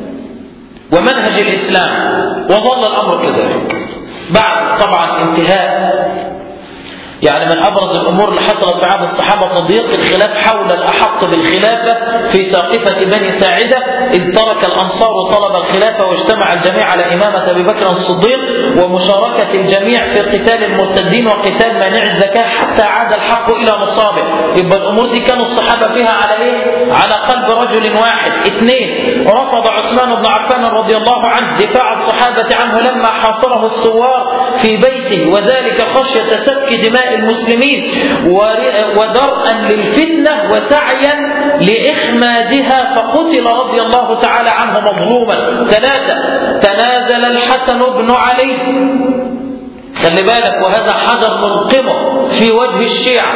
ومنهج الاسلام وظل الامر كذلك بعد طبعا انتهاء يعني من أبرز الأمور اللي حصلت في عهد الصحابة تضييق الخلاف حول الأحق بالخلافة في ساقفة بني ساعدة إذ ترك الأنصار طلب الخلافة واجتمع الجميع على إمامة أبي بكر الصديق ومشاركة الجميع في قتال المرتدين وقتال مانع الزكاة حتى عاد الحق إلى نصابه يبقى الأمور دي كانوا الصحابة فيها على إيه؟ على قلب رجل واحد اثنين رفض عثمان بن عفان رضي الله عنه دفاع الصحابة عنه لما حاصره الثوار في بيته وذلك خشية سفك دماء المسلمين ودرءا للفتنة وسعيا لإخمادها فقتل رضي الله تعالى عنه مظلوما ثلاثة تنازل الحسن بن علي خلي بالك وهذا حجر ملقمه في وجه الشيعة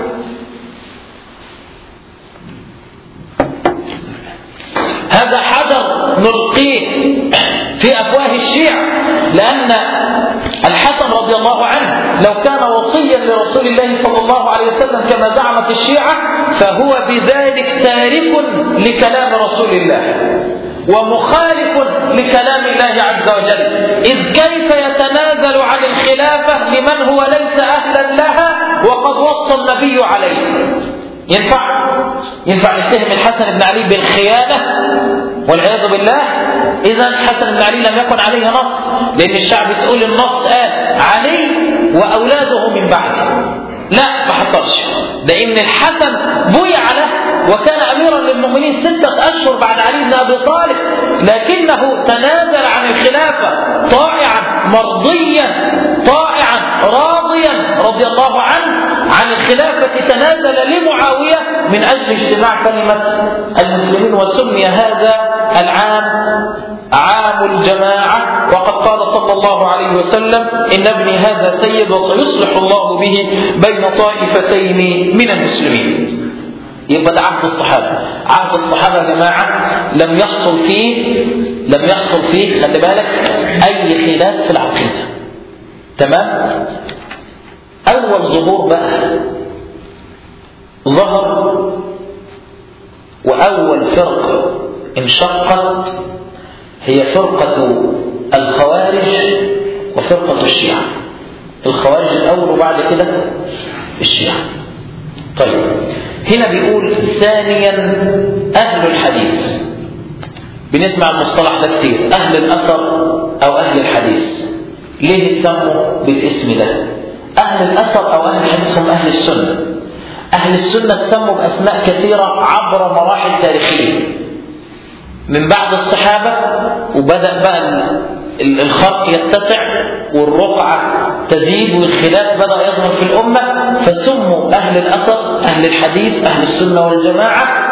هذا حجر نلقيه في أفواه الشيعة لأن الحسن رضي الله عنه لو كان وصيا لرسول الله صلى الله عليه وسلم كما زعمت الشيعة فهو بذلك تارك لكلام رسول الله ومخالف لكلام الله عز وجل إذ كيف يتنازل عن الخلافة لمن هو ليس أهلا لها وقد وصى النبي عليه ينفع ينفع نتهم الحسن بن علي بالخيانة والعياذ بالله إذا الحسن بن علي لم يكن عليه نص لأن الشعب تقول النص قال علي وأولاده من بعده لا ما حصلش ده ان الحسن بويع له وكان اميرا للمؤمنين ستة اشهر بعد علي بن ابي طالب لكنه تنازل عن الخلافة طائعا مرضيا طائعا راضيا رضي الله عنه عن الخلافة تنازل لمعاوية من اجل اجتماع كلمة المسلمين وسمي هذا العام عام الجماعة وقد قال صلى الله عليه وسلم إن ابني هذا سيد وسيصلح الله به بين طائفتين من المسلمين يبقى ده عهد الصحابة عهد الصحابة يا جماعة لم يحصل فيه لم يحصل فيه خلي بالك أي خلاف في العقيدة تمام أول ظهور بقى ظهر وأول فرقة انشقت هي فرقة الخوارج وفرقة الشيعة الخوارج الأول وبعد كده الشيعة طيب هنا بيقول ثانيا أهل الحديث بنسمع المصطلح ده كتير أهل الأثر أو أهل الحديث ليه اتسموا بالاسم ده أهل الأثر أو أهل الحديث هم أهل السنة أهل السنة تسموا بأسماء كثيرة عبر مراحل تاريخية من بعد الصحابة وبدأ بقى الخرق يتسع والرقعة تزيد والخلاف بدأ يظهر في الأمة فسموا أهل الأثر أهل الحديث أهل السنة والجماعة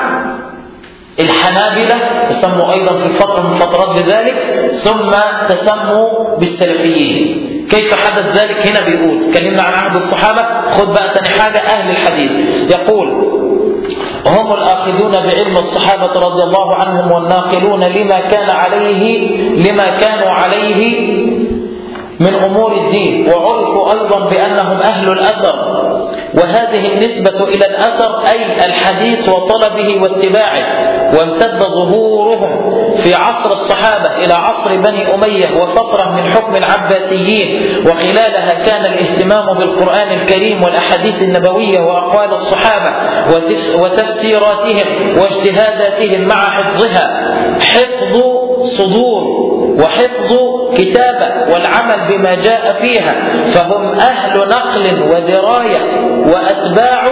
الحنابلة تسموا أيضا في فترة من فترات بذلك ثم تسموا بالسلفيين كيف حدث ذلك هنا بيقول كلمنا عن عهد الصحابة خد بقى ثاني حاجة أهل الحديث يقول هم الآخذون بعلم الصحابة رضي الله عنهم والناقلون لما كان عليه لما كانوا عليه من أمور الدين وعرفوا أيضا بأنهم أهل الأثر وهذه النسبة إلى الأثر أي الحديث وطلبه واتباعه وامتد ظهورهم في عصر الصحابة إلى عصر بني أمية وفترة من حكم العباسيين وخلالها كان الاهتمام بالقرآن الكريم والأحاديث النبوية وأقوال الصحابة وتفسيراتهم واجتهاداتهم مع حفظها حفظ صدور وحفظ كتابة والعمل بما جاء فيها فهم أهل نقل ودراية وأتباع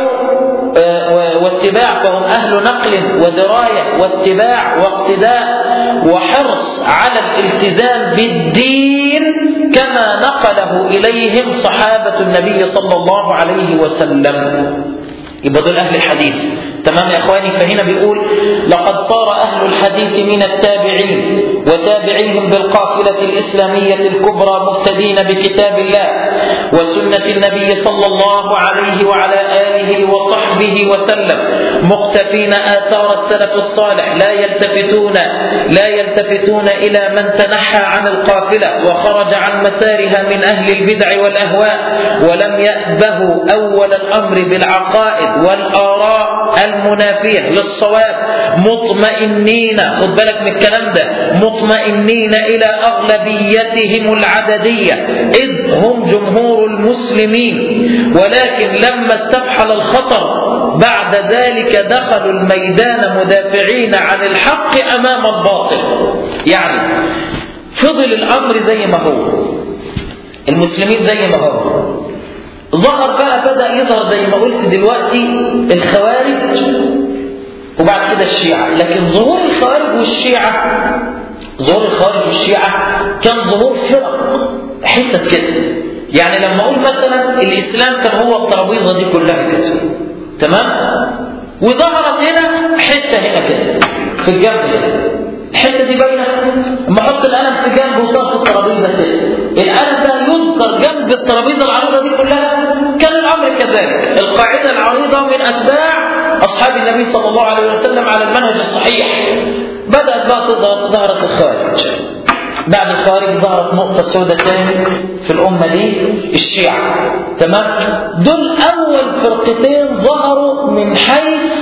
واتباع فهم أهل نقل ودراية واتباع واقتداء وحرص على الالتزام بالدين كما نقله إليهم صحابة النبي صلى الله عليه وسلم يبقى دول أهل الحديث تمام يا إخواني فهنا بيقول لقد صار أهل الحديث من التابعين وتابعيهم بالقافلة الإسلامية الكبرى مهتدين بكتاب الله وسنة النبي صلى الله عليه وعلى آله وصحبه وسلم مقتفين آثار السلف الصالح لا يلتفتون لا يلتفتون إلى من تنحى عن القافلة وخرج عن مسارها من أهل البدع والأهواء ولم يأبهوا أول الأمر بالعقائد والآراء المنافية للصواب مطمئنين خد بالك من الكلام ده مطمئنين إلى أغلبيتهم العددية إذ هم جمهور المسلمين ولكن لما استفحل الخطر بعد ذلك دخلوا الميدان مدافعين عن الحق أمام الباطل يعني فضل الأمر زي ما هو المسلمين زي ما هو ظهر بقى بدأ يظهر زي ما قلت دلوقتي الخوارج وبعد كده الشيعة لكن ظهور الخوارج والشيعة ظهور الخوارج والشيعة كان ظهور فرق حتة كده يعني لما أقول مثلا الإسلام كان هو الترابيزة دي كلها كده تمام وظهرت هنا حتة هنا كده في الجنب هنا الحته دي باينه اما احط القلم في جنب وطرف الترابيزه كده القلم ده يذكر جنب الترابيزه العريضه دي كلها كان الامر كذلك القاعده العريضه من اتباع اصحاب النبي صلى الله عليه وسلم على المنهج الصحيح بدات بقى تظهر ظهرت الخارج بعد الخارج ظهرت نقطة سوداء تاني في الأمة دي الشيعة تمام دول أول فرقتين ظهروا من حيث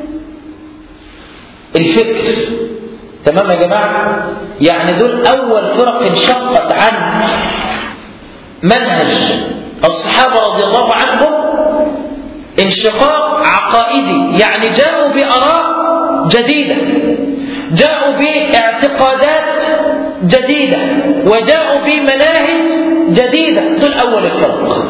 الفكر تمام يا جماعة يعني دول أول فرق انشقت عن منهج الصحابة رضي الله عنهم انشقاق عقائدي يعني جاءوا بآراء جديدة جاءوا باعتقادات جديدة وجاءوا بمناهج جديدة دول أول الفرق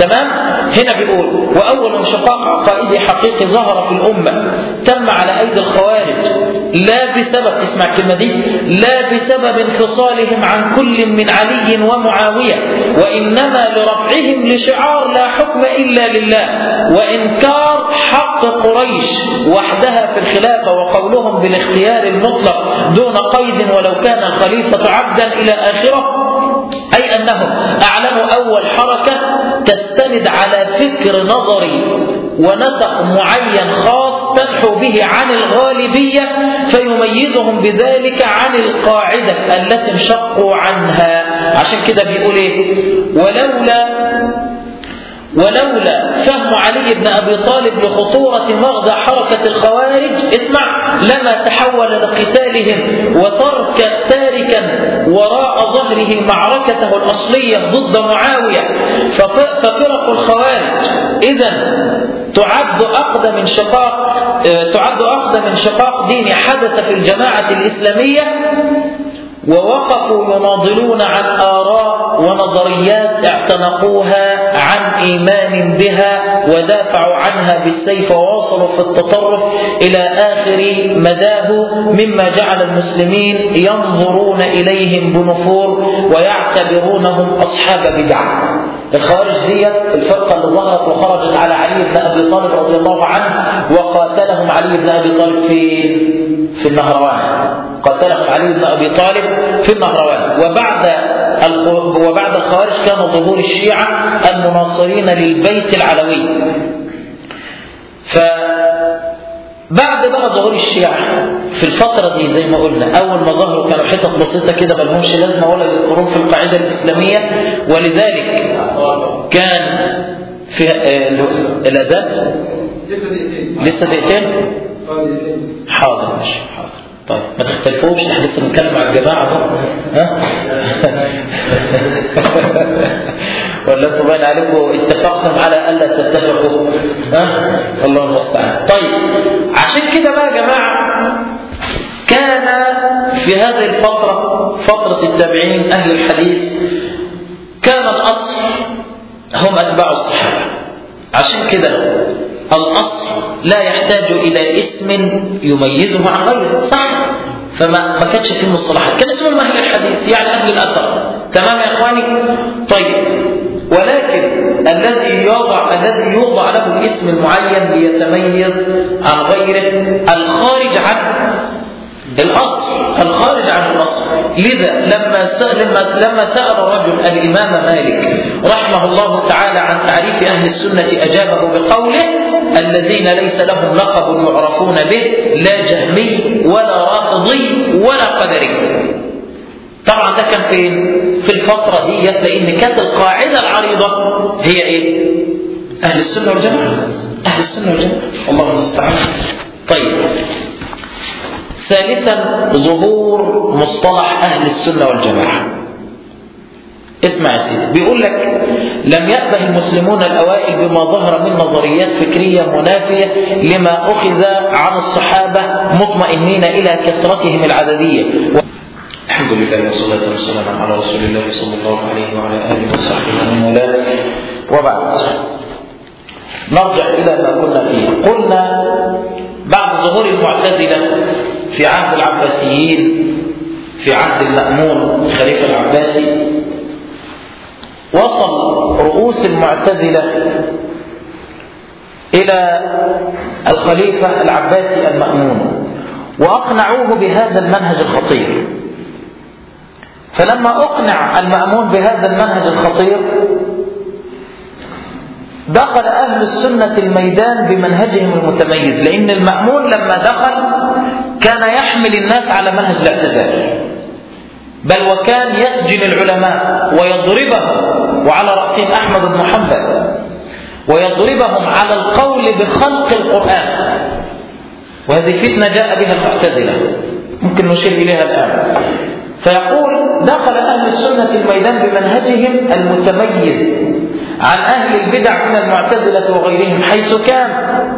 تمام هنا بيقول وأول انشقاق عقائدي حقيقي ظهر في الأمة تم على أيدي الخوارج لا بسبب اسمع الكلمة دي لا بسبب انفصالهم عن كل من علي ومعاوية وإنما لرفعهم لشعار لا حكم إلا لله وإنكار حق قريش وحدها في الخلافة وقولهم بالاختيار المطلق دون قيد ولو كان الخليفة عبدا إلى آخره أي أنهم أعلنوا أول حركة تستند على فكر نظري ونسق معين خاص تنحو به عن الغالبية فيميزهم بذلك عن القاعدة التي انشقوا عنها عشان كده بيقول ايه ولولا ولولا فهم علي بن أبي طالب لخطورة مغزى حركة الخوارج اسمع لما تحول لقتالهم وترك تاركا وراء ظهره معركته الأصلية ضد معاوية ففرق الخوارج إذا تعد أقدم انشقاق تعد أقدم انشقاق ديني حدث في الجماعة الإسلامية ووقفوا يناضلون عن آراء ونظريات اعتنقوها عن إيمان بها ودافعوا عنها بالسيف وواصلوا في التطرف إلى آخر مداه مما جعل المسلمين ينظرون إليهم بنفور ويعتبرونهم أصحاب بدعة الخوارج دي الفرقة اللي ظهرت وخرجت على علي بن أبي طالب رضي الله عنه وقاتلهم علي بن أبي طالب في في النهروان قاتلهم علي بن أبي طالب في النهروان وبعد وبعد الخوارج كان ظهور الشيعة المناصرين للبيت العلوي ف بعد بقى ظهور الشيعة في الفترة دي زي ما قلنا أول ما ظهروا كانوا حتت بسيطة كده ما لهمش لازمة ولا يذكرون في القاعدة الإسلامية ولذلك كان في الأذان لسه دقيقتين حاضر ماشي حاضر طيب ما تختلفوش احنا لسه بنتكلم على الجماعة بقى ها ولا انتم باين عليكم اتفقتم على الا تتفقوا ها الله المستعان طيب عشان كده بقى يا جماعه كان في هذه الفترة فترة التابعين أهل الحديث كان الأصل هم أتباع الصحابة عشان كده الأصل لا يحتاج إلى اسم يميزه عن غيره صح فما ما كانش فيه مصطلحات كان اسمهم أهل الحديث يعني أهل الأثر تمام يا إخواني طيب ولكن الذي يوضع الذي يوضع له الاسم المعين ليتميز عن غيره الخارج عن الأصل الخارج عن الأصل لذا لما سأل لما لما سأل رجل الإمام مالك رحمه الله تعالى عن تعريف أهل السنة أجابه بقوله الذين ليس لهم لقب يعرفون به لا جهمي ولا رافضي ولا قدري طبعا ده كان فين في الفترة دي لأن كانت القاعدة العريضة هي إيه أهل السنة والجماعة أهل السنة والجماعة الله المستعان طيب ثالثا ظهور مصطلح أهل السنة والجماعة اسمع يا سيدي بيقول لك لم يأبه المسلمون الأوائل بما ظهر من نظريات فكرية منافية لما أخذ عن الصحابة مطمئنين إلى كثرتهم العددية الحمد لله والصلاة والسلام على رسول الله صلى الله عليه وعلى آله وصحبه ومن والاه وبعد نرجع إلى ما كنا فيه قلنا بعد ظهور المعتزلة في عهد العباسيين في عهد المأمون الخليفة العباسي وصل رؤوس المعتزلة إلى الخليفة العباسي المأمون وأقنعوه بهذا المنهج الخطير فلما أقنع المأمون بهذا المنهج الخطير دخل أهل السنة الميدان بمنهجهم المتميز لأن المأمون لما دخل كان يحمل الناس على منهج الاعتزال بل وكان يسجن العلماء ويضربهم وعلى رأسهم أحمد بن حنبل ويضربهم على القول بخلق القرآن وهذه فتنة جاء بها المعتزلة ممكن نشير إليها الآن فيقول دخل أهل السنة الميدان بمنهجهم المتميز عن أهل البدع من المعتزلة وغيرهم حيث كان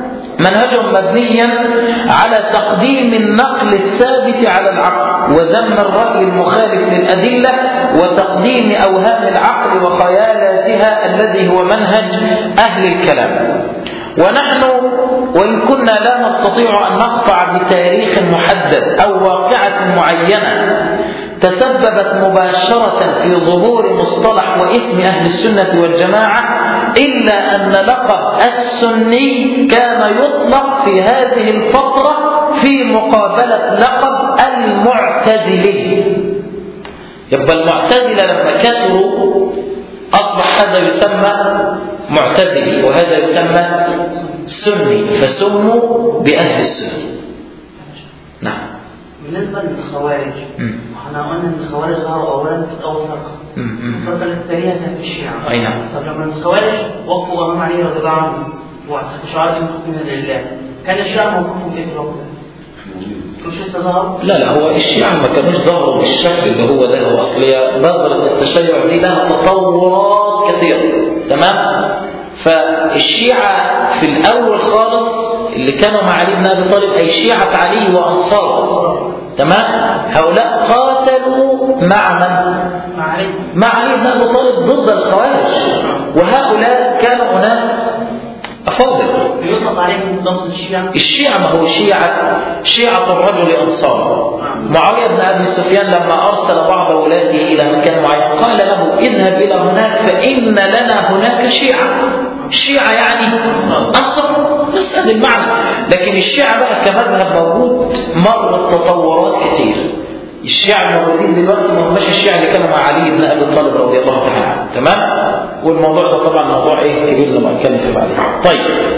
منهجهم مبنيا على تقديم النقل الثابت على العقل وذم الرأي المخالف للأدلة وتقديم أوهام العقل وخيالاتها الذي هو منهج أهل الكلام ونحن وإن كنا لا نستطيع أن نقطع بتاريخ محدد أو واقعة معينة تسببت مباشرة في ظهور مصطلح واسم أهل السنة والجماعة إلا أن لقب السني كان يطلق في هذه الفترة في مقابلة لقب المعتزلي يبقى المعتزلة لما كسروا أصبح هذا يسمى معتزلي وهذا يسمى سني فسموا بأهل السنة نعم بالنسبة للخوارج احنا قلنا ان الخوارج ظهروا اولا في اول فرقة الفرقة الثانية كانت الشيعة أي نعم طب لما الخوارج وقفوا امام علي رضي الله عنه واعتقد شعار من لله كان الشيعة موقفهم ايه في الوقت ده؟ مش لسه ظهر؟ لا لا هو الشيعة ما كانوش ظهروا بالشكل اللي هو ده هو أصلية بذرة التشيع دي لها تطورات كثيرة تمام؟ فالشيعة في الأول خالص اللي كانوا مع علي بن أبي طالب أي شيعة علي وأنصاره تمام؟ هؤلاء قاتلوا مع من؟ مع علي مع علي بن أبي طالب ضد الخوارج وهؤلاء كانوا أناس أفاضل بيطلق عليهم لفظ الشيعة الشيعة ما هو شيعة شيعة الرجل أنصار معاوية بن أبي سفيان لما أرسل بعض ولاده إلى مكان معين قال له اذهب إلى هناك فإن لنا هناك شيعة الشيعة يعني أنصار بس هذا المعنى لكن الشيعة بقى كمذهب موجود مرت تطورات كتير الشيعة الموجودين دلوقتي ما هماش الشيعة اللي كانوا مع علي بن أبي طالب رضي الله تعالى عنه تمام والموضوع ده طبعا موضوع ايه كبير لما نتكلم فيه بعدين طيب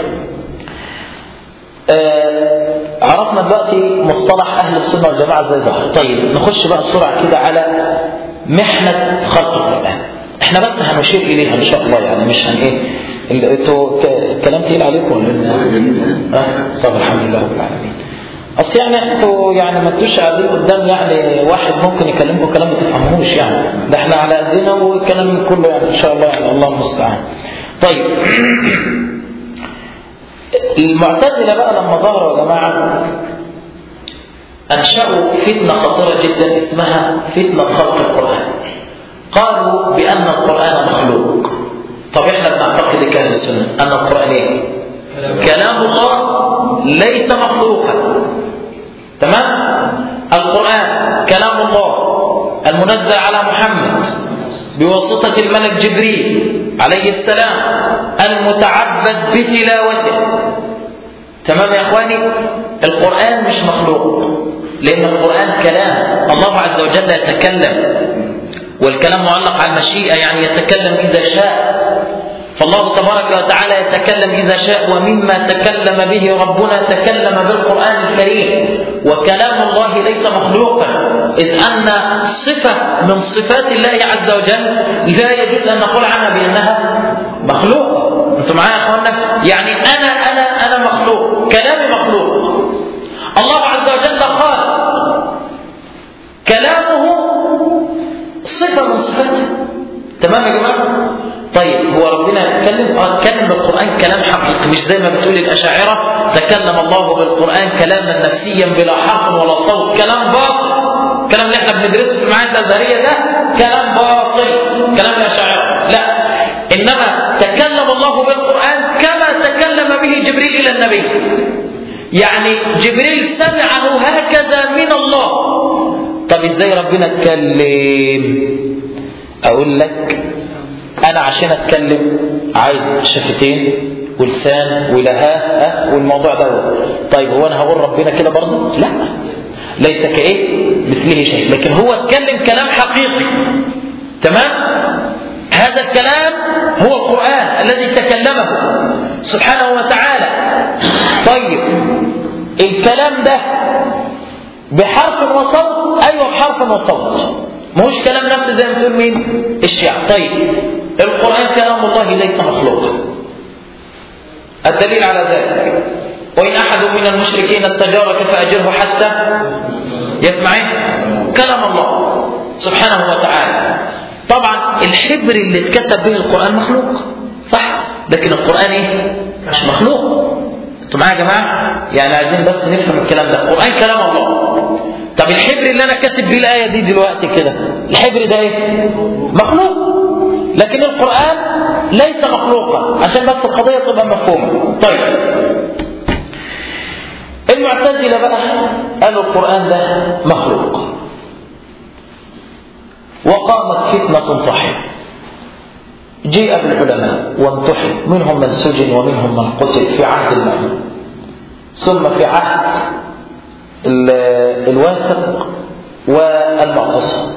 آه عرفنا دلوقتي مصطلح اهل السنه والجماعه ازاي ظهر طيب نخش بقى بسرعه كده على محنه خلق القران احنا بس هنشير اليها ان شاء الله يعني مش هن ايه انتوا كلام تقيل عليكم ولا اه طب الحمد لله رب العالمين اصل يعني انتوا يعني ما انتوش قاعدين قدام يعني واحد ممكن يكلمكم كلام ما تفهموش يعني ده احنا على قدنا والكلام كله يعني ان شاء الله يعني الله المستعان. طيب المعتزله بقى لما ظهروا يا جماعه انشأوا فتنه خطيره جدا اسمها فتنه خلق القران. قالوا بان القران مخلوق. طب احنا بنعتقد كاهل السنه ان القران ايه؟ كلام الله ليس مخلوقا تمام القرآن كلام الله المنزل على محمد بواسطة الملك جبريل عليه السلام المتعبد بتلاوته تمام يا اخواني القرآن مش مخلوق لأن القرآن كلام الله عز وجل يتكلم والكلام معلق على المشيئة يعني يتكلم إذا شاء فالله تبارك وتعالى يتكلم إذا شاء ومما تكلم به ربنا تكلم بالقرآن الكريم وكلام الله ليس مخلوقا إذ أن صفة من صفات الله عز وجل لا يجوز أن نقول عنها بأنها مخلوقة أنتم معايا يا أخوانا يعني أنا أنا أنا مخلوق كلامي مخلوق الله عز وجل خالق كلامه صفة من صفاته تمام يا جماعة طيب هو ربنا يتكلم اه اتكلم بالقرآن كلام حقيقي مش زي ما بتقول الأشاعرة تكلم الله بالقرآن كلاما نفسيا بلا حرف ولا صوت كلام باطل الكلام اللي احنا بندرسه في المعاهد الأزهرية ده كلام باطل كلام الأشاعرة لا إنما تكلم الله بالقرآن كما تكلم به جبريل إلى النبي يعني جبريل سمعه هكذا من الله طب ازاي ربنا اتكلم اقول لك انا عشان اتكلم عايز شفتين ولسان ولهاء والموضوع ده طيب هو انا هقول ربنا كده برضه لا ليس كايه مثله شيء لكن هو اتكلم كلام حقيقي تمام هذا الكلام هو القرآن الذي تكلمه سبحانه وتعالى طيب الكلام ده بحرف وصوت ايوه بحرف وصوت ماهوش كلام نفسه زي ما بتقول مين الشيعة طيب القرآن كلام الله ليس مخلوقا الدليل على ذلك وإن أحد من المشركين استجارك فأجره حتى يسمعه كلام الله سبحانه وتعالى طبعا الحبر اللي اتكتب به القرآن مخلوق صح لكن القرآن ايه مش مخلوق انتوا معايا يا جماعه يعني عايزين بس نفهم الكلام ده القران كلام الله طب الحبر اللي انا كاتب بيه الايه دي دلوقتي كده الحبر ده ايه مخلوق لكن القران ليس مخلوقا عشان بس القضيه تبقى مفهومه طيب المعتزله بقى قالوا القران ده مخلوق وقامت فتنه طحن جيء بالعلماء وامتحن منهم من سجن ومنهم من قتل في عهد المأمون ثم في عهد الواثق والمعتصم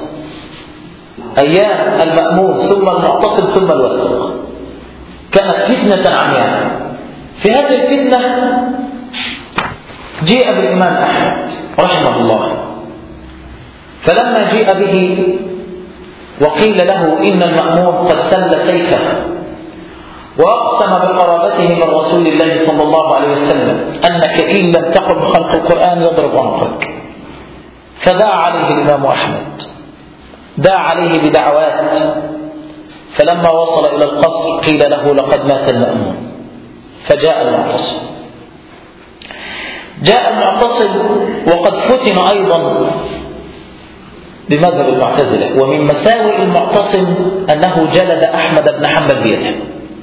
أيام المأمون ثم المعتصم ثم الواثق كانت فتنة عمياء في هذه الفتنة جيء بالإمام أحمد رحمه الله فلما جيء به وقيل له إن المأمون قد سل سيفه وأقسم بقرابته من رسول الله صلى الله عليه وسلم أنك إن لم تقل بخلق القرآن يضرب عنقك فدعا عليه الإمام أحمد دعا عليه بدعوات فلما وصل إلى القصر قيل له لقد مات المأمون فجاء المعتصم جاء المعتصم وقد فتن أيضا بمذهب المعتزلة ومن مساوئ المعتصم أنه جلد أحمد بن حنبل بيده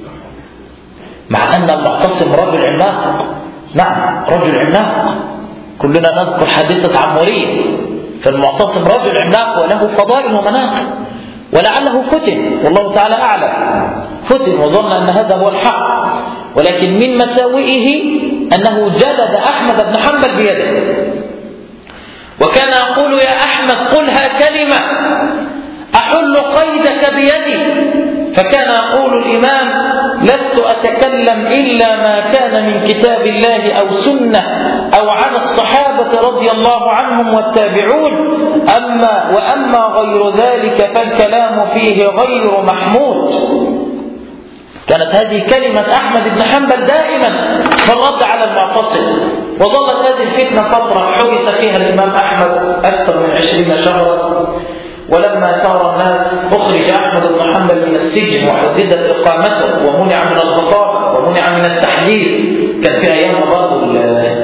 مع أن المعتصم رجل عملاق نعم رجل عملاق كلنا نذكر حادثة عمورية فالمعتصم رجل عملاق وله فضائل ومناقب ولعله فتن والله تعالى أعلم فتن وظن أن هذا هو الحق ولكن من مساوئه أنه جلد أحمد بن حنبل بيده وكان يقول يا أحمد قلها كلمة أحل قيدك بيدي فكان يقول الإمام لست أتكلم إلا ما كان من كتاب الله أو سنة أو عن الصحابة رضي الله عنهم والتابعون أما وأما غير ذلك فالكلام فيه غير محمود كانت هذه كلمة أحمد بن حنبل دائما في الرد على المعتصم وظلت هذه الفتنة فترة حبس فيها الإمام أحمد أكثر من عشرين شهرا ولما سار الناس أخرج أحمد بن حنبل من السجن وحددت إقامته ومنع من الخطابة ومنع من التحديث كان في أيام برضه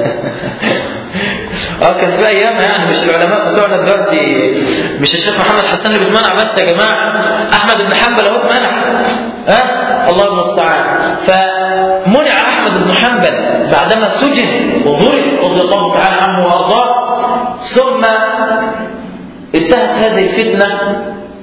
اه كان في ايام يعني مش العلماء بتوعنا دلوقتي مش الشيخ محمد حسن اللي بيتمنع بس يا جماعه احمد بن حنبل اهو اتمنع ها أه؟ الله المستعان فمنع احمد بن حنبل بعدما سجن وضرب رضي الله تعالى عنه وارضاه ثم انتهت هذه الفتنه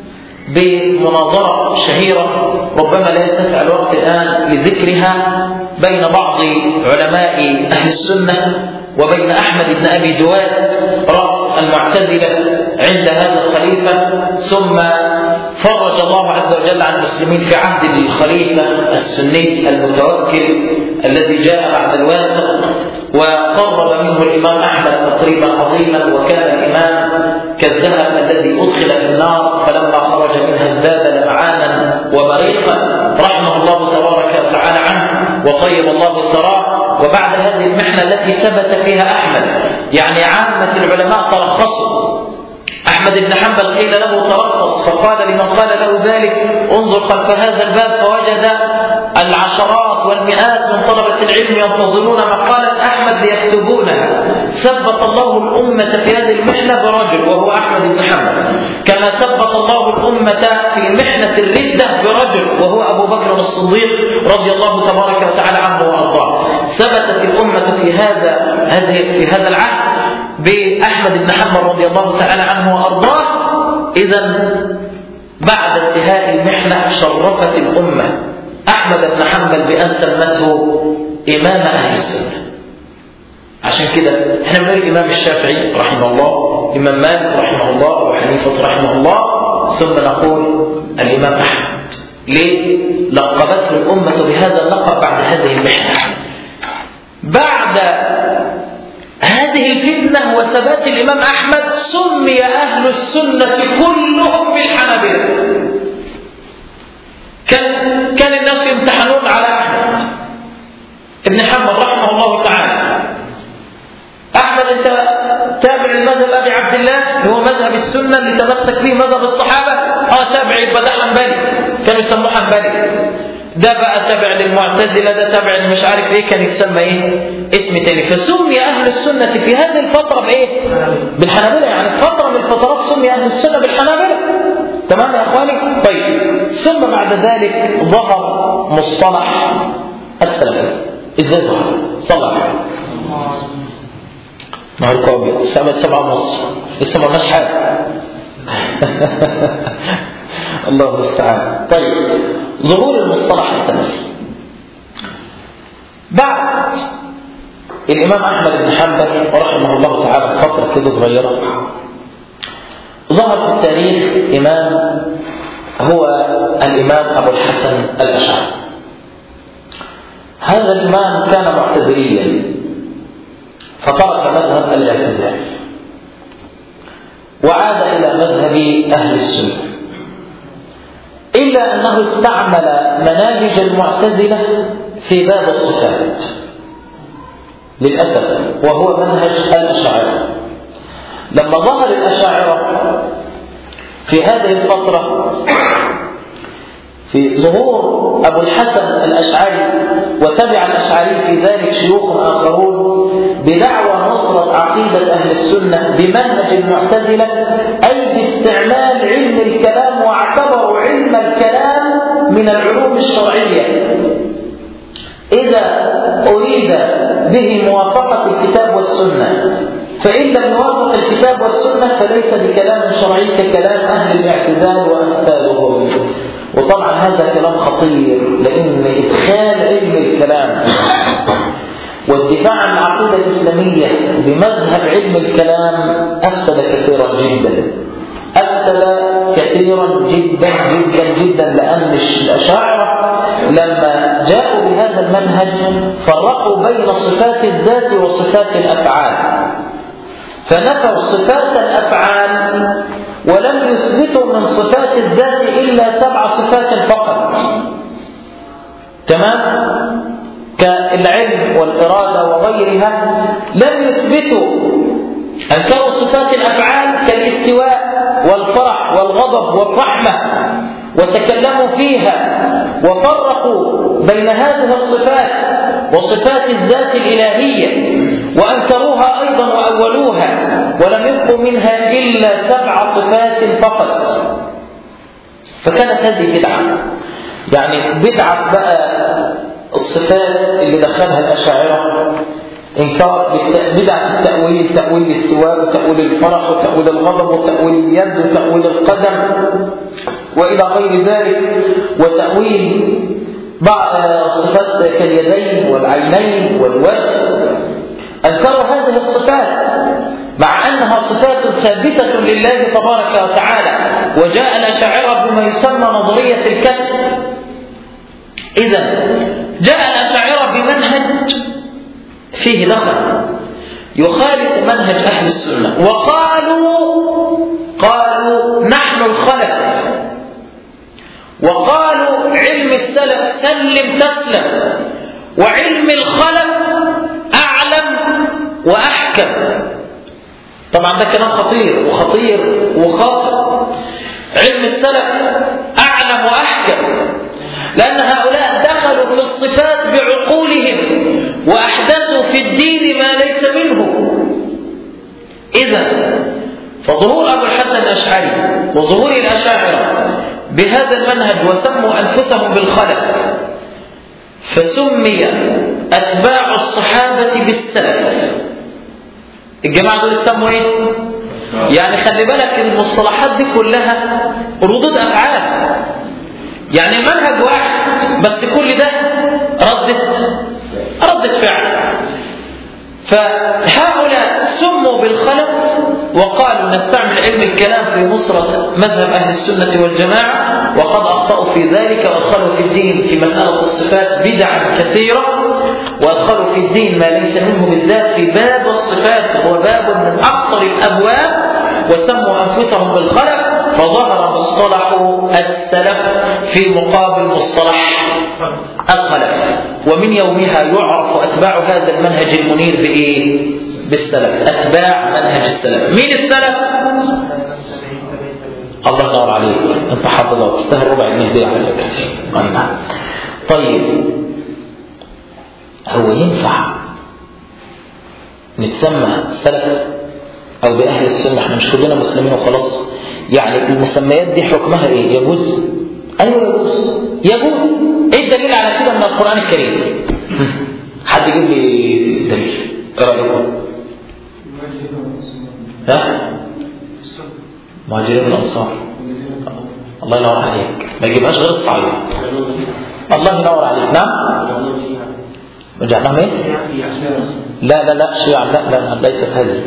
بمناظرة شهيرة ربما لا يتسع الوقت الآن لذكرها بين بعض علماء أهل السنة وبين أحمد بن أبي دواد رأس المعتزلة عند هذا الخليفة ثم فرج الله عز وجل عن المسلمين في عهد الخليفة السني المتوكل الذي جاء بعد الواثق وقرب منه الإمام أحمد تقريبا عظيما وكان الإمام كالذهب الذي أدخل في النار فلما خرج منها ازداد لمعانا وبريقا رحمه الله تبارك وتعالى عنه وطيب الله ثراه وبعد هذه المحنة التي ثبت فيها أحمد يعني عامة العلماء ترخصوا أحمد بن حنبل قيل له ترخص فقال لمن قال له ذلك انظر خلف هذا الباب فوجد العشرات والمئات من طلبة العلم ينتظرون مقالة أحمد ليكتبونها ثبت الله الأمة في هذه المحنة برجل وهو أحمد بن حنبل كما ثبت الله الأمة في محنة الردة برجل وهو أبو بكر الصديق رضي الله تبارك وتعالى عنه وأرضاه ثبتت الأمة في هذا هذه في هذا العهد بأحمد بن حنبل رضي الله تعالى عنه وأرضاه إذا بعد انتهاء المحنة شرفت الأمة أحمد بن حنبل بأن سمته إمام أهل السنة عشان كده احنا بنقول الإمام الشافعي رحمه الله الإمام مالك رحمه الله أبو حنيفة رحمه الله ثم نقول الإمام أحمد ليه؟ لقبته الأمة بهذا اللقب بعد هذه المحنة بعد هذه الفتنة وثبات الإمام أحمد سمي أهل السنة كلهم بالحنابلة كان كان الناس يمتحنون على أحمد ابن حنبل رحمه الله تعالى أحمد أنت تابع المذهب أبي عبد الله اللي هو مذهب السنة اللي تمسك به مذهب الصحابة اه تابع يبقى ده حنبلي كانوا يسموه حنبلي ده بقى تابع للمعتزلة ده تابع مش عارف ايه كان يسمى ايه اسم تاني فسمي اهل السنة في هذه الفترة بايه بالحنابلة يعني فترة من الفترات سمي اهل السنة بالحنابلة تمام يا اخواني طيب ثم بعد ذلك ظهر مصطلح السلفية ازاي ظهر صلى عليه نهار ابيض سبعة سبعة ونص لسه ما قلناش حاجة الله المستعان طيب ظهور المصطلح السلفي بعد الإمام أحمد بن حنبل رحمه الله تعالى فترة كده صغيرة ظهر في التاريخ إمام هو الإمام أبو الحسن الأشعري هذا الإمام كان معتزليا فترك مذهب الاعتزال وعاد إلى مذهب أهل السنة إلا أنه استعمل مناهج المعتزلة في باب الصفات للأسف وهو منهج الأشاعرة لما ظهر الأشاعرة في هذه الفترة في ظهور أبو الحسن الأشعري وتبع الأشعري في ذلك شيوخ آخرون بدعوى نصرة عقيدة أهل السنة بمنهج المعتزلة أي باستعمال علم الكلام واعتبروا علم الكلام من العلوم الشرعية إذا أريد به موافقة الكتاب والسنة فإن لم يوافق الكتاب والسنة فليس بكلام شرعي ككلام أهل الاعتزال وأمثالهم وطبعا هذا كلام خطير لأن إدخال علم الكلام والدفاع عن العقيدة الإسلامية بمذهب علم الكلام أفسد كثيرا جدا أفسد كثيرا جدا جدا جدا لأن الأشاعرة لما جاءوا بهذا المنهج فرقوا بين صفات الذات وصفات الأفعال فنفوا صفات الأفعال ولم يثبتوا من صفات الذات إلا سبع صفات فقط تمام كالعلم والإرادة وغيرها لم يثبتوا أنكروا صفات الأفعال كالاستواء والفرح والغضب والرحمة وتكلموا فيها وفرقوا بين هذه الصفات وصفات الذات الإلهية وأنكروها أيضا وأولوها ولم يبقوا منها إلا سبع صفات فقط فكانت هذه بدعة يعني بدعة بقى الصفات اللي دخلها الأشاعرة إنكار بدعة التأويل تأويل الاستواء وتأويل الفرح وتأويل الغضب وتأويل اليد وتأويل القدم وإلى غير ذلك وتأويل بعض الصفات كاليدين والعينين والوجه أنكروا هذه الصفات مع أنها صفات ثابتة لله تبارك وتعالى وجاء الأشاعرة بما يسمى نظرية الكسب إذا جاء الأشاعرة بمنهج فيه دخل يخالف منهج أهل السنة وقالوا قالوا نحن الخلف وقالوا علم السلف سلم تسلم وعلم الخلف أعلم وأحكم طبعا ده كلام خطير وخطير وخاطئ علم السلف أعلم وأحكم لأن هؤلاء دخلوا في الصفات بعقولهم وأحدثوا في الدين ما ليس منه إذا فظهور أبو الحسن الأشعري وظهور الأشاعرة بهذا المنهج وسموا أنفسهم بالخلف فسمي أتباع الصحابة بالسلف الجماعة دول يسموا إيه؟ يعني خلي بالك المصطلحات دي كلها ردود أفعال يعني المنهج واحد بس كل ده ردة ردة فعل فهؤلاء سموا بالخلف وقالوا نستعمل علم الكلام في نصرة مذهب أهل السنة والجماعة وقد أخطأوا في ذلك وأدخلوا في الدين في مسألة الصفات بدعا كثيرة وأدخلوا في الدين ما ليس منه بالذات في باب الصفات هو باب من أكثر الأبواب وسموا أنفسهم بالخلف فظهر مصطلح السلف في مقابل مصطلح الخلف ومن يومها يعرف أتباع هذا المنهج المنير بإيه؟ بالسلف أتباع منهج السلف مين السلف؟ الله ينور عليك انت حافظه تستاهل ربع جنيه دي على فكره نعم طيب هو ينفع نتسمى سلف او باهل السنه احنا مش كلنا مسلمين وخلاص يعني المسميات دي حكمها ايه يجوز ايوه يجوز يجوز ايه الدليل على كده من القران الكريم حد يجيب لي دليل ايه رايكم ها مهاجرين الانصار الله ينور عليك ما يجيبهاش غير الصعيد الله ينور عليك نعم رجعناهم ايه لا لا لا شيعة لا لا ليست هذه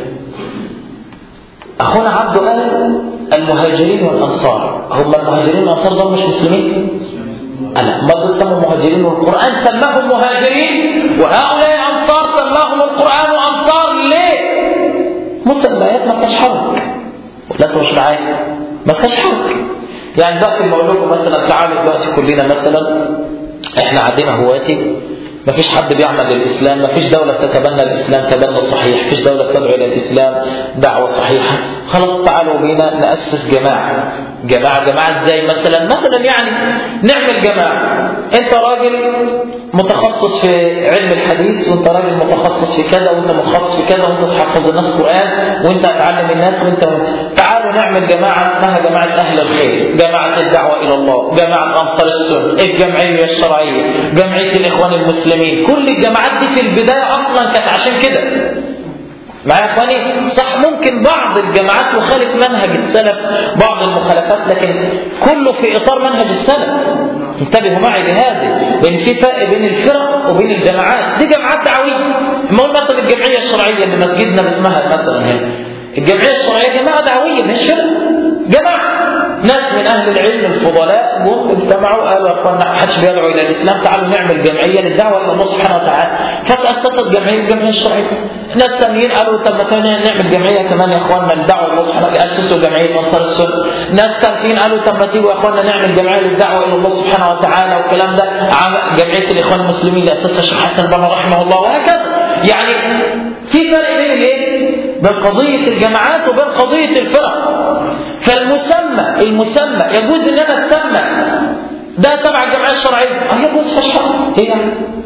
أخونا عبده قال المهاجرين والأنصار هم المهاجرين والأنصار دول مش مسلمين؟ أنا ما دول سموا مهاجرين والقرآن سماهم مهاجرين وهؤلاء الأنصار سماهم القرآن أنصار ليه؟ مسميات ما فيهاش حرج ولا أنتوا مش معايا؟ ما فيهاش حرج يعني دلوقتي بقول لكم مثلا تعالوا دلوقتي كلنا مثلا احنا عندنا هواتي ما فيش حد بيعمل للإسلام ما فيش دولة تتبنى الإسلام تبنى صحيح ما فيش دولة تدعو إلى الإسلام دعوة صحيحة خلاص تعالوا بينا نأسس جماعة جماعة جماعة ازاي مثلا مثلا يعني نعمل جماعة انت راجل متخصص في علم الحديث وانت راجل متخصص في كذا وانت متخصص في كذا وانت تحفظ الناس قرآن وانت هتعلم الناس وانت وانت تعالوا نعمل جماعة اسمها جماعة أهل الخير جماعة الدعوة إلى الله جماعة أنصار السنة الجمعية الشرعية جمعية الإخوان المسلمين كل الجماعات دي في البداية أصلا كانت عشان كده معايا يا اخواني صح ممكن بعض الجماعات يخالف منهج السلف بعض المخالفات لكن كله في اطار منهج السلف انتبهوا معي لهذا لان في فرق بين الفرق وبين الجماعات دي جماعات دعويه ما مثلا الجمعيه الشرعيه اللي مسجدنا اسمها مثلا هنا الجمعيه الشرعيه جماعه دعويه مش فرق جماعه ناس من اهل العلم الفضلاء جم اجتمعوا قالوا يا اخوانا ما حدش بيدعو الى الاسلام تعالوا نعمل جمعيه للدعوه الى الله سبحانه وتعالى فتاسست جمعيه الجمعيه الشرعيه ناس ثانيين قالوا طب ما نعمل جمعيه كمان يا اخوانا للدعوه الى الله سبحانه وتعالى اسسوا جمعيه انصار السنه ناس ثالثين قالوا طب ما تيجوا يا اخوانا نعمل جمعيه للدعوه الى الله سبحانه وتعالى والكلام ده جمعيه الاخوان المسلمين اللي اسسها الشيخ حسن بن رحمه الله وهكذا يعني في فرق بين الايه؟ بين قضيه الجماعات وبين قضيه الفرق فالمسمى المسمى يجوز ان انا اتسمى ده تبع الجمعيه الشرعيه اه يجوز في الشرع هي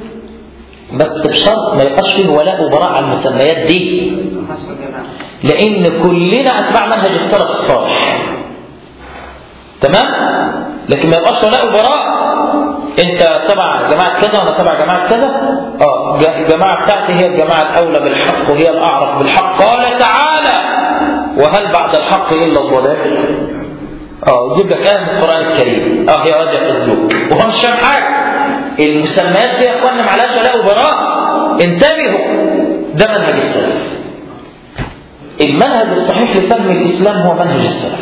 بس بشرط ما يبقاش فيه ولاء وبراء على المسميات دي لان كلنا اتباع منهج السلف الصالح تمام لكن ما يبقاش ولاء وبراء انت تبع جماعه كذا وانا تبع جماعه كذا اه الجماعه بتاعتي هي الجماعه الاولى بالحق وهي الاعرف بالحق قال تعالى وهل بعد الحق الا الضلال اه يجيب لك ايه من القران الكريم اه هي راجع في الزوج وهو مش فاهم حاجه المسميات دي يا اخوانا معلهاش ولاء وبراء انتبهوا ده منهج السلف المنهج الصحيح لفهم الاسلام هو منهج السلف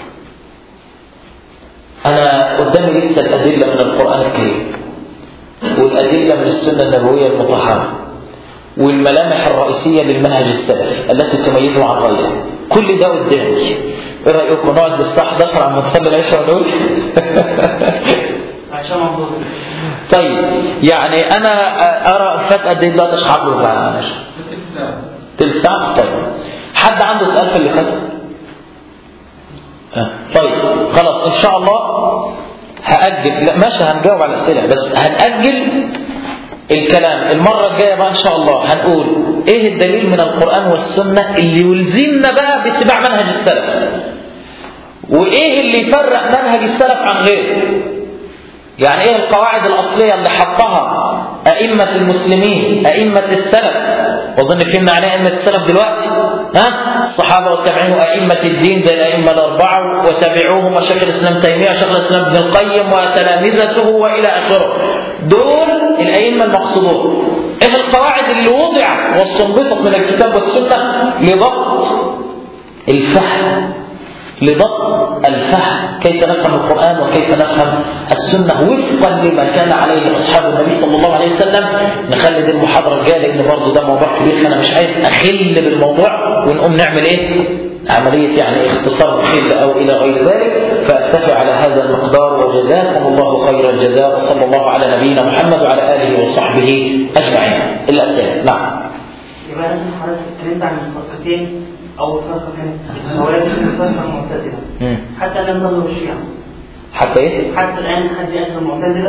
انا قدامي لسه الادله من القران الكريم والادله من السنه النبويه المطهره والملامح الرئيسيه للمنهج السلفي التي تميزه عن غيره كل ده قدامي ايه رايكم نقعد للساعه 11 عم نصلي العشاء ونقول عشان موضوع طيب يعني انا ارى فات قد ايه دلوقتي اشرح له تلت ساعه طيب حد عنده سؤال في اللي فات آه. طيب خلاص ان شاء الله هاجل لا ماشي هنجاوب على الاسئله بس هنأجل الكلام المرة الجاية بقى إن شاء الله هنقول إيه الدليل من القرآن والسنة اللي يلزمنا بقى باتباع منهج السلف وإيه اللي يفرق منهج السلف عن غيره يعني إيه القواعد الأصلية اللي حطها أئمة المسلمين أئمة السلف وأظن فهمنا عليها أئمة السلف دلوقتي ها الصحابة والتابعين وأئمة الدين زي الأئمة الأربعة وتابعوهم وشيخ الإسلام تيمية وشيخ الإسلام ابن القيم وتلامذته وإلى آخره دول الأئمة المقصودون إيه القواعد اللي وضعت واستنبطت من الكتاب والسنة لضبط الفهم لضبط الفهم كيف نفهم القرآن وكيف نفهم السنة وفقا لما كان عليه أصحاب النبي صلى الله عليه وسلم نخلي دي المحاضرة الجاية لأن برضه ده موضوع كبير فأنا مش عايز أخل بالموضوع ونقوم نعمل إيه؟ عملية يعني اختصار خل أو إلى غير ذلك فأكتفي على هذا المقدار وجزاكم الله خير الجزاء وصلى الله على نبينا محمد وعلى آله وصحبه أجمعين الأسئلة نعم يبقى لازم حضرتك اتكلمت عن الفرقتين أول فرقة كانت الخوارج الفرقة المعتزلة مم. حتى لم تظهر الشيعة حتى إيه؟ حتى الآن حد يشهر المعتزلة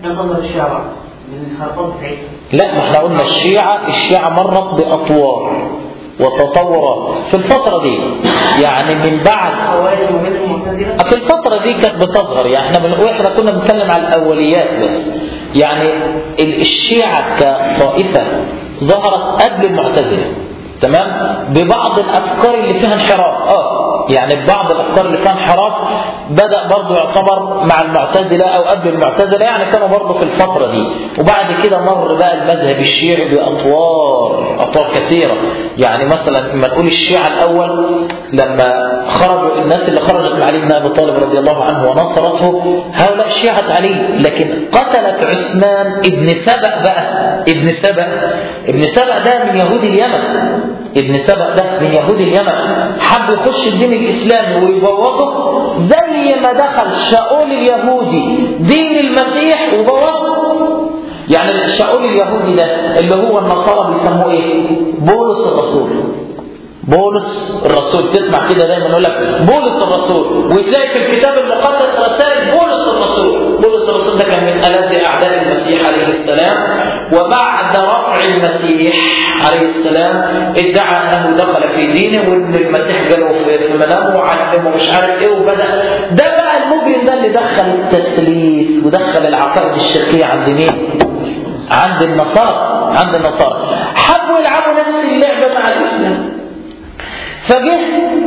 انتظر الشيعة بعض من الحركات بتاعتها لا ما احنا قلنا الشيعة الشيعة مرت بأطوار وتطورات في الفترة دي يعني من بعد خوارج ومنهم معتزلة في الفترة دي كانت بتظهر يعني احنا بنقول احنا كنا بنتكلم على الأوليات بس يعني ال- الشيعة كطائفة ظهرت قبل المعتزلة تمام ببعض الأفكار اللي فيها انحراف اه يعني بعض الأفكار اللي فيها انحراف بدأ برضه يعتبر مع المعتزلة أو قبل المعتزلة يعني كانوا برضه في الفترة دي وبعد كده مر بقى المذهب الشيعي بأطوار أطوار كثيرة يعني مثلا لما نقول الشيعة الأول لما خرجوا الناس اللي خرجت من علي بن أبي طالب رضي الله عنه ونصرته هؤلاء شيعة علي لكن قتلت عثمان ابن سبأ بقى ابن سبأ ابن سبأ ده من يهود اليمن ابن سبأ ده من يهود اليمن حب يخش الدين الإسلامي ويبوظه زي ما دخل شاول اليهودي دين المسيح وبوظه يعني الشاول اليهودي ده اللي هو النصارى بيسموه ايه بولس الرسول بولس الرسول تسمع كده دايما يقول لك بولس الرسول وتلاقي في الكتاب المقدس رسائل بولس الرسول بولس الرسول ده كان من ألد أعداء المسيح عليه السلام وبعد رفع المسيح عليه السلام ادعى أنه دخل في دينه وأن المسيح جاله في في منامه وعلمه مش عارف إيه وبدأ ده بقى المجرم ده اللي دخل التثليث ودخل العقائد الشركية عند مين؟ عند النصارى عند النصارى حبوا يلعبوا نفس اللعبة مع الإسلام فجه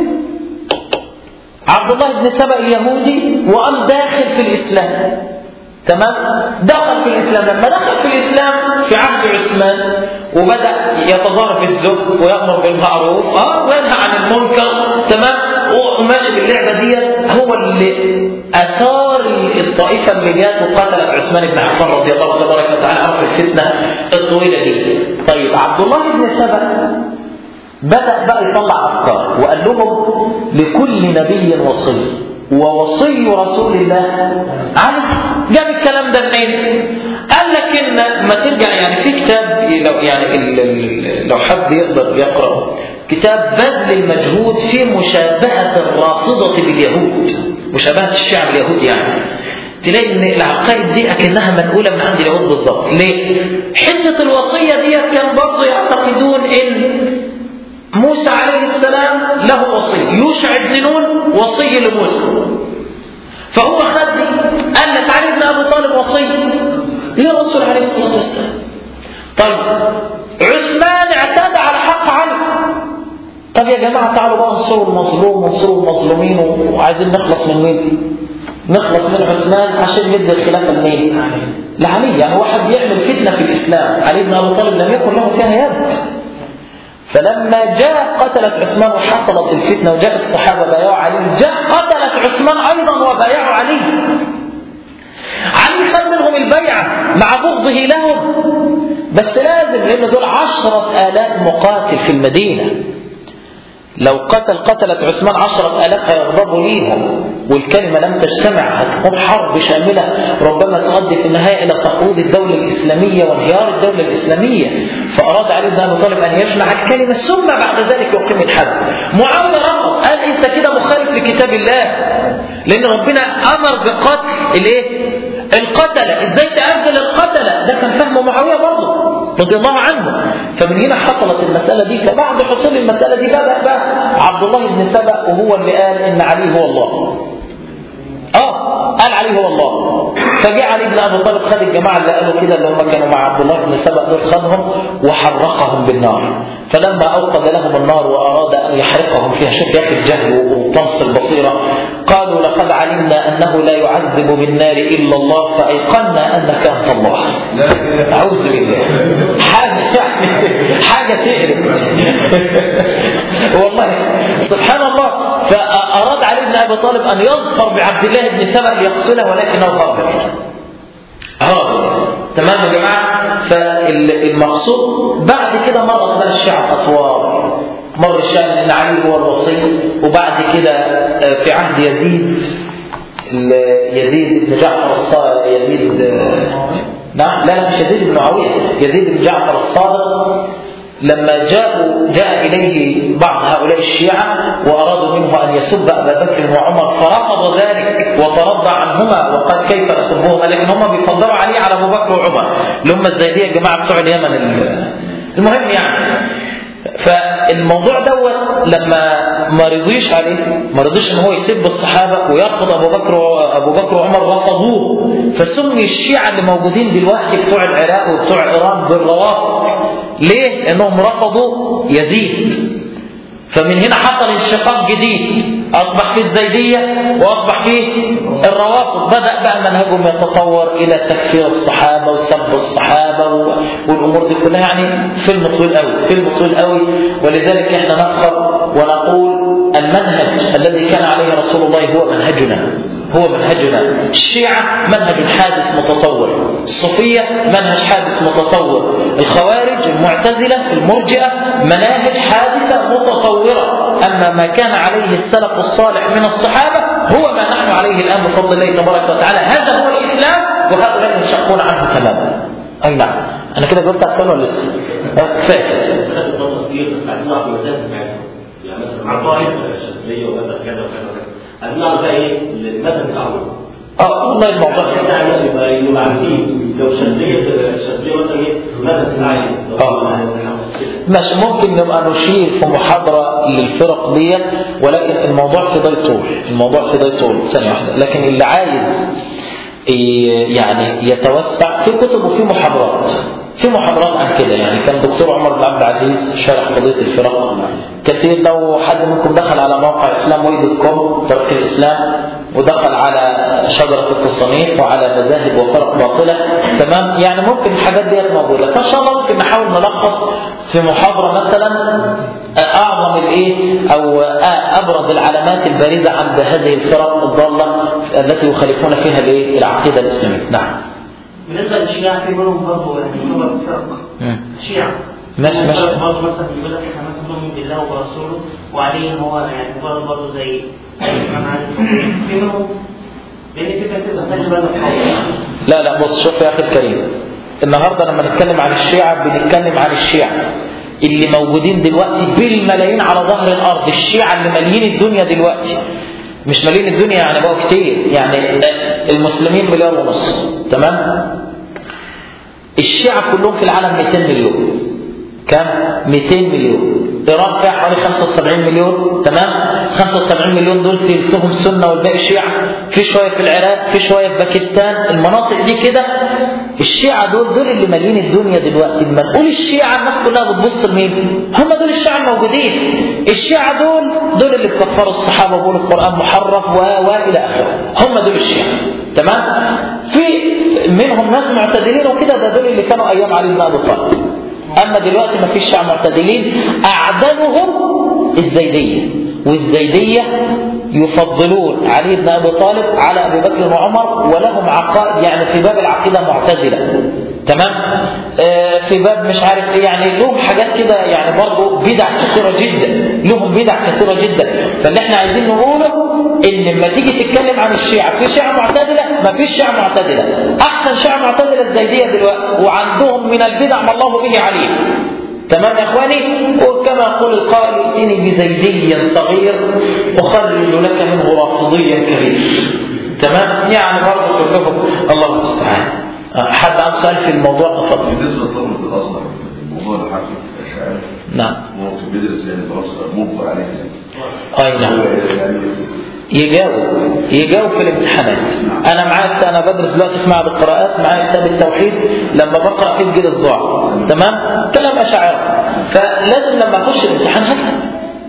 عبد الله بن سبأ اليهودي وقام داخل في الإسلام تمام دخل في الإسلام لما دخل في الإسلام في عهد عثمان وبدأ يتظاهر بالزهد ويأمر بالمعروف اه وينهى عن المنكر تمام وماشي باللعبة دي هو اللي أثار الطائفة اللي جات وقتلت عثمان بن عفان رضي الله تبارك وتعالى عنه في الفتنة الطويلة دي طيب عبد الله بن سبأ بدأ بقى يطلع أفكار وقال لهم لكل نبي وصي ووصي رسول الله علي جاب الكلام ده منين؟ قال لك ان ما ترجع يعني في كتاب لو يعني ال- ال- لو حد يقدر يقرا كتاب بذل المجهود في مشابهه الرافضه باليهود مشابهه الشعب اليهودي يعني تلاقي ان العقائد دي اكنها منقوله من عند اليهود بالظبط ليه؟ حته الوصيه دي كان برضه يعتقدون ان موسى عليه السلام له وصي يوشع بن نون وصي لموسى فهو خد دي قال لك علي بن ابي طالب وصي للرسول عليه الصلاه والسلام طيب عثمان اعتدى على حق علي طب يا جماعه تعالوا بقى انصروا المظلوم وانصروا المظلومين وعايزين نخلص من مين؟ نخلص من عثمان عشان ندي الخلافه لمين؟ لعلي يعني واحد بيعمل فتنه في الاسلام علي بن ابي طالب لم يكن له فيها يد فلما جاء قتلت عثمان وحصلت الفتنة وجاء الصحابة بايعوا علي جاء قتلت عثمان أيضا وبايعوا علي علي خد منهم البيعة مع بغضه لهم بس لازم لأن دول عشرة آلاف مقاتل في المدينة لو قتل قتلت عثمان عشرة آلاف هيغضبوا ليها والكلمة لم تجتمع هتقوم حرب شاملة ربما تؤدي في النهاية إلى تقويض الدولة الإسلامية وانهيار الدولة الإسلامية فأراد علي بن أبي طالب أن يجمع الكلمة ثم بعد ذلك يقيم الحد معاوية رفض قال أنت كده مخالف لكتاب الله لأن ربنا أمر بقتل الإيه؟ القتلة إزاي تأجل القتلة ده كان فهم معاوية برضه رضي الله عنه فمن هنا حصلت المسألة دي فبعد حصول المسألة دي بدأ بقى عبد الله بن سبأ وهو اللي قال إن علي هو الله اه قال علي هو الله فجاء علي بن ابي طالب خد الجماعه اللي قالوا كده اللي هم كانوا مع عبد الله بن سبأ دول خدهم وحرقهم بالنار فلما اوقد لهم النار واراد ان يحرقهم فيها شوف يا اخي الجهل وطمس البصيره قالوا لقد علمنا انه لا يعذب بالنار الا الله فايقنا انك انت الله اعوذ بالله حاجه يعني حاجه تقرف والله سبحان الله فاراد علي بن ابي طالب ان يظفر بعبد الله بن سبأ ليقتله ولكنه هرب هرب تمام يا جماعه فالمقصود بعد كده مرت بقى الشعب اطوار مر الشام ان علي هو الوصي وبعد كده في عهد يزيد يزيد بن جعفر الصادق يزيد نعم لا مش يزيد بن معاويه يزيد بن جعفر الصادق لما جاءوا جاء إليه بعض هؤلاء الشيعة وأرادوا منه أن يسب أبا بكر وعمر فرفض ذلك وترضى عنهما وقال كيف أسبهما لكن هم بيفضلوا عليه على أبو بكر وعمر اللي هم الزيدية يا جماعة بتوع اليمن المهم يعني فالموضوع دوت لما ما رضيش عليه ما رضيش ان هو يسب الصحابه ويرفض ابو بكر ابو بكر وعمر رفضوه فسمي الشيعه اللي موجودين دلوقتي بتوع العراق وبتوع ايران بالروافض ليه؟ لانهم رفضوا يزيد فمن هنا حصل انشقاق جديد اصبح في الزيديه واصبح في الروافض بدا بقى منهجهم يتطور الى تكفير الصحابه وسب الصحابه والامور دي كلها يعني فيلم طويل قوي فيلم طويل قوي ولذلك احنا نفخر ونقول المنهج الذي كان عليه رسول الله هو منهجنا هو منهجنا الشيعة منهج حادث متطور الصوفية منهج حادث متطور الخوارج المعتزلة المرجئة مناهج حادثة متطورة أما ما كان عليه السلف الصالح من الصحابة هو ما نحن عليه الآن بفضل الله تبارك وتعالى هذا هو الإسلام وهؤلاء ينشقون عنه تماما أي نعم أنا كده جاوبت على السؤال ولا لسه؟ كفاية بس عايزين نعرف المذاهب بتاعتهم يعني مثلا عقائد الشاذليه ومذهب كذا وكذا وكذا عايزين نعرف بقى ايه المذهب بتاعهم اه والله الموضوع بحيث يعني يبقى يبقى عارفين لو شاذليه الشاذليه مثلا ايه المذهب بتاعي آه. ماشي ممكن نبقى نشير في محاضرة للفرق ديت ولكن الموضوع في ضي طول الموضوع في ضي طول ثانية واحدة لكن اللي عايز يعني يتوسع في كتب وفي محاضرات في محاضرات عن كده يعني كان دكتور عمر بن عبد العزيز شارح قضيه الفرق كثير لو حد منكم دخل على موقع اسلام وي دوت كوم ترك الاسلام ودخل على شجره التصانيف وعلى مذاهب وفرق باطله تمام يعني ممكن الحاجات ديت موجوده فان شاء الله ممكن نحاول نلخص في محاضره مثلا اعظم الايه او ابرز العلامات البارزه عند هذه الفرق الضاله التي يخالفون فيها الايه العقيده الاسلاميه نعم بالنسبه للشيعة في منهم برضه يعني يعتبر فرق شيعة ماشي ماشي برضه مثلا بيقول لك احنا مثلا نؤمن بالله وبرسوله وعليه ان هو يعني مجرد برضه زي اي امام عادل في منهم لان كده كده محتاج مذهب قوي لا لا بص شوف يا اخي الكريم النهارده لما نتكلم عن الشيعة بنتكلم عن الشيعة اللي موجودين دلوقتي بالملايين على ظهر الارض الشيعة اللي ماليين الدنيا دلوقتي مش مالين الدنيا يعني بقوا كتير يعني المسلمين مليار ونص تمام الشيعة كلهم في العالم 200 مليون كم 200 مليون ايران فيها حوالي 75 مليون تمام 75 مليون دول ثلثهم سنه والباقي شيعه في شويه في العراق في شويه في باكستان المناطق دي كده الشيعه دول دول اللي مالين الدنيا دلوقتي لما نقول الشيعه الناس كلها بتبص لمين هم دول الشيعه الموجودين الشيعه دول دول اللي بكفروا الصحابه وبيقولوا القران محرف و والى اخره هم دول الشيعه تمام في منهم ناس معتدلين وكده ده دول اللي كانوا ايام علي بن ابي طالب اما دلوقتي ما فيش شيعة معتدلين اعدلهم الزيدية والزيدية يفضلون علي بن ابي طالب على ابي بكر وعمر ولهم عقائد يعني في باب العقيدة معتزلة تمام آه في باب مش عارف ايه يعني لهم حاجات كده يعني برضه بدع كثيرة جدا لهم بدع كثيرة جدا فاللي احنا عايزين نقوله ان لما تيجي تتكلم عن الشيعة في شيعة معتدلة ما فيش شيعة معتدلة احسن شيعة معتدلة الزيدية دلوقتي وعندهم من البدع ما الله به عليم تمام يا اخواني وكما يقول القائل ائتني بزيدي صغير اخرج لك منه رافضيا كبير تمام يعني برضه كلهم الله المستعان حد عنده سؤال في الموضوع تفضل بالنسبه لطلبه الازهر الموضوع اللي حكي في الاشاعره نعم هو كان بيدرس يعني دراسه مجبر عليها اي نعم هو يعني يجاوب يجاوب في الامتحانات انا معايا انا بدرس دلوقتي في معهد القراءات معايا كتاب التوحيد لما بقرا فيه الجيل الضاع تمام كلام اشاعره فلازم لما اخش الامتحان هكتب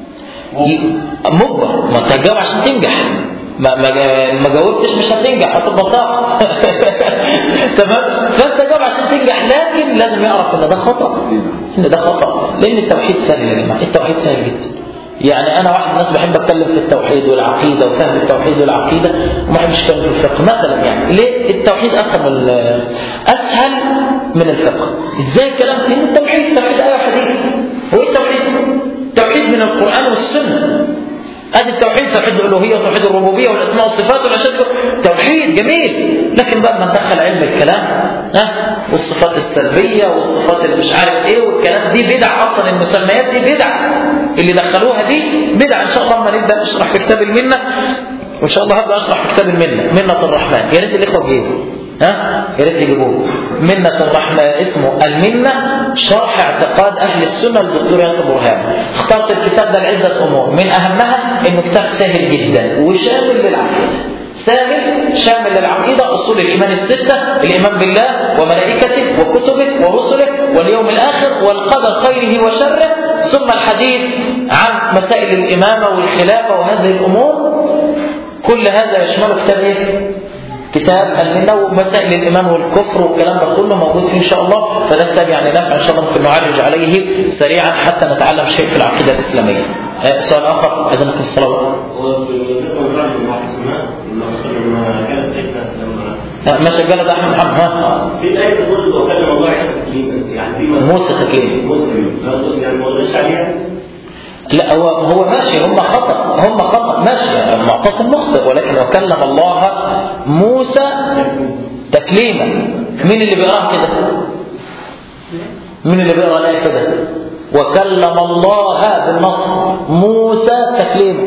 مجبر ما انت هتجاوب عشان تنجح ما ما ما جاوبتش مش هتنجح هتبقى طاقة تمام فانت جاوب عشان تنجح لكن لازم يعرف ان ده خطا ان ده خطا لان التوحيد سهل يا جماعه التوحيد سهل جدا يعني انا واحد من الناس بحب اتكلم في التوحيد والعقيده وفهم التوحيد والعقيده وما بحبش اتكلم في الفقه مثلا يعني ليه التوحيد اسهل من اسهل من الفقه ازاي الكلام لان التوحيد التوحيد ايه وحديث هو ايه التوحيد التوحيد من القران والسنه ادي التوحيد توحيد الالوهيه وتوحيد الربوبيه والاسماء والصفات والاشياء توحيد جميل لكن بقى ما ندخل علم الكلام ها والصفات السلبيه والصفات اللي مش عارف ايه والكلام دي بدع اصلا المسميات دي بدع اللي دخلوها دي بدع ان شاء الله لما نبدا نشرح في كتاب المنه وان شاء الله هبدا اشرح في كتاب المنه منه الرحمن يا ريت الاخوه تجيبوا ها يا ريت يجيبوه منة الرحمن اسمه المنة شرح اعتقاد أهل السنة للدكتور ياسر برهان اخترت الكتاب ده لعدة أمور من أهمها إنه كتاب سهل جدا وشامل للعقيدة سامل شامل للعقيدة أصول الإيمان الستة الإيمان بالله وملائكته وكتبه ورسله واليوم الآخر والقدر خيره وشره ثم الحديث عن مسائل الإمامة والخلافة وهذه الأمور كل هذا يشمل كتاب إيه؟ كتاب المنة ومسائل الإيمان والكفر والكلام ده كله موجود فيه إن شاء الله فده كتاب يعني نافع إن شاء الله ممكن نعرج عليه سريعا حتى نتعلم شيء في العقيدة الإسلامية آه، سؤال آخر أذنك الصلاة وبالنسبه للراي المعتصمات لما كان سيدنا لما آه، ما شغال ده أحمد محمد ها في الآية تقول وكلم الله عيسى تكليما يعني دي موسى تكليم مسلم يعني ما قلناش عليها لا هو هو ماشي هم خطأ هم خطأ ماشي المعتصم مخطئ ولكن وكلم الله موسى تكليما مين اللي بيقراها كده؟ مين اللي بيقرا الآية كده؟ وكلم الله بالنص موسى تكليما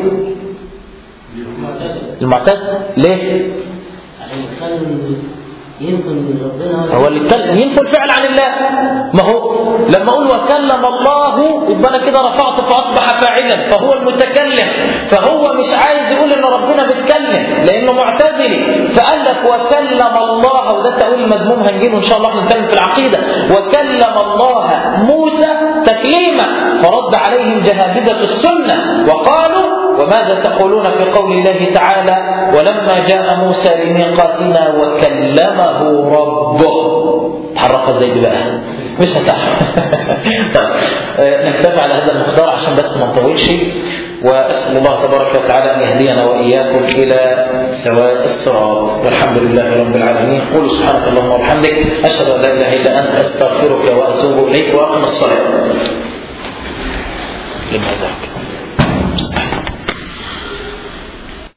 المعتزله ليه؟ عشان كان ينقل من ربنا هو اللي اتكلم ينفي الفعل عن الله ما هو لما اقول وكلم الله يبقى انا كده رفعت فاصبح فاعلا فهو المتكلم فهو مش عايز يقول ان ربنا بيتكلم لانه معتزلي فقال لك وكلم الله وده التاويل المذموم هنجيبه ان شاء الله احنا نتكلم في العقيده وكلم الله موسى تكليما فرد عليهم جهابذه السنه وقالوا وماذا تقولون في قول الله تعالى ولما جاء موسى لميقاتنا وكلمه ربه تحرك ازاي دي بقى مش هتعرف طيب آه، نكتفي على هذا المقدار عشان بس ما نطولش واسال الله تبارك وتعالى ان يهدينا واياكم الى سواء الصراط والحمد لله رب العالمين قولوا سبحانك اللهم وبحمدك اشهد ان لا اله الا انت استغفرك واتوب اليك واقم الصلاه لما ذاك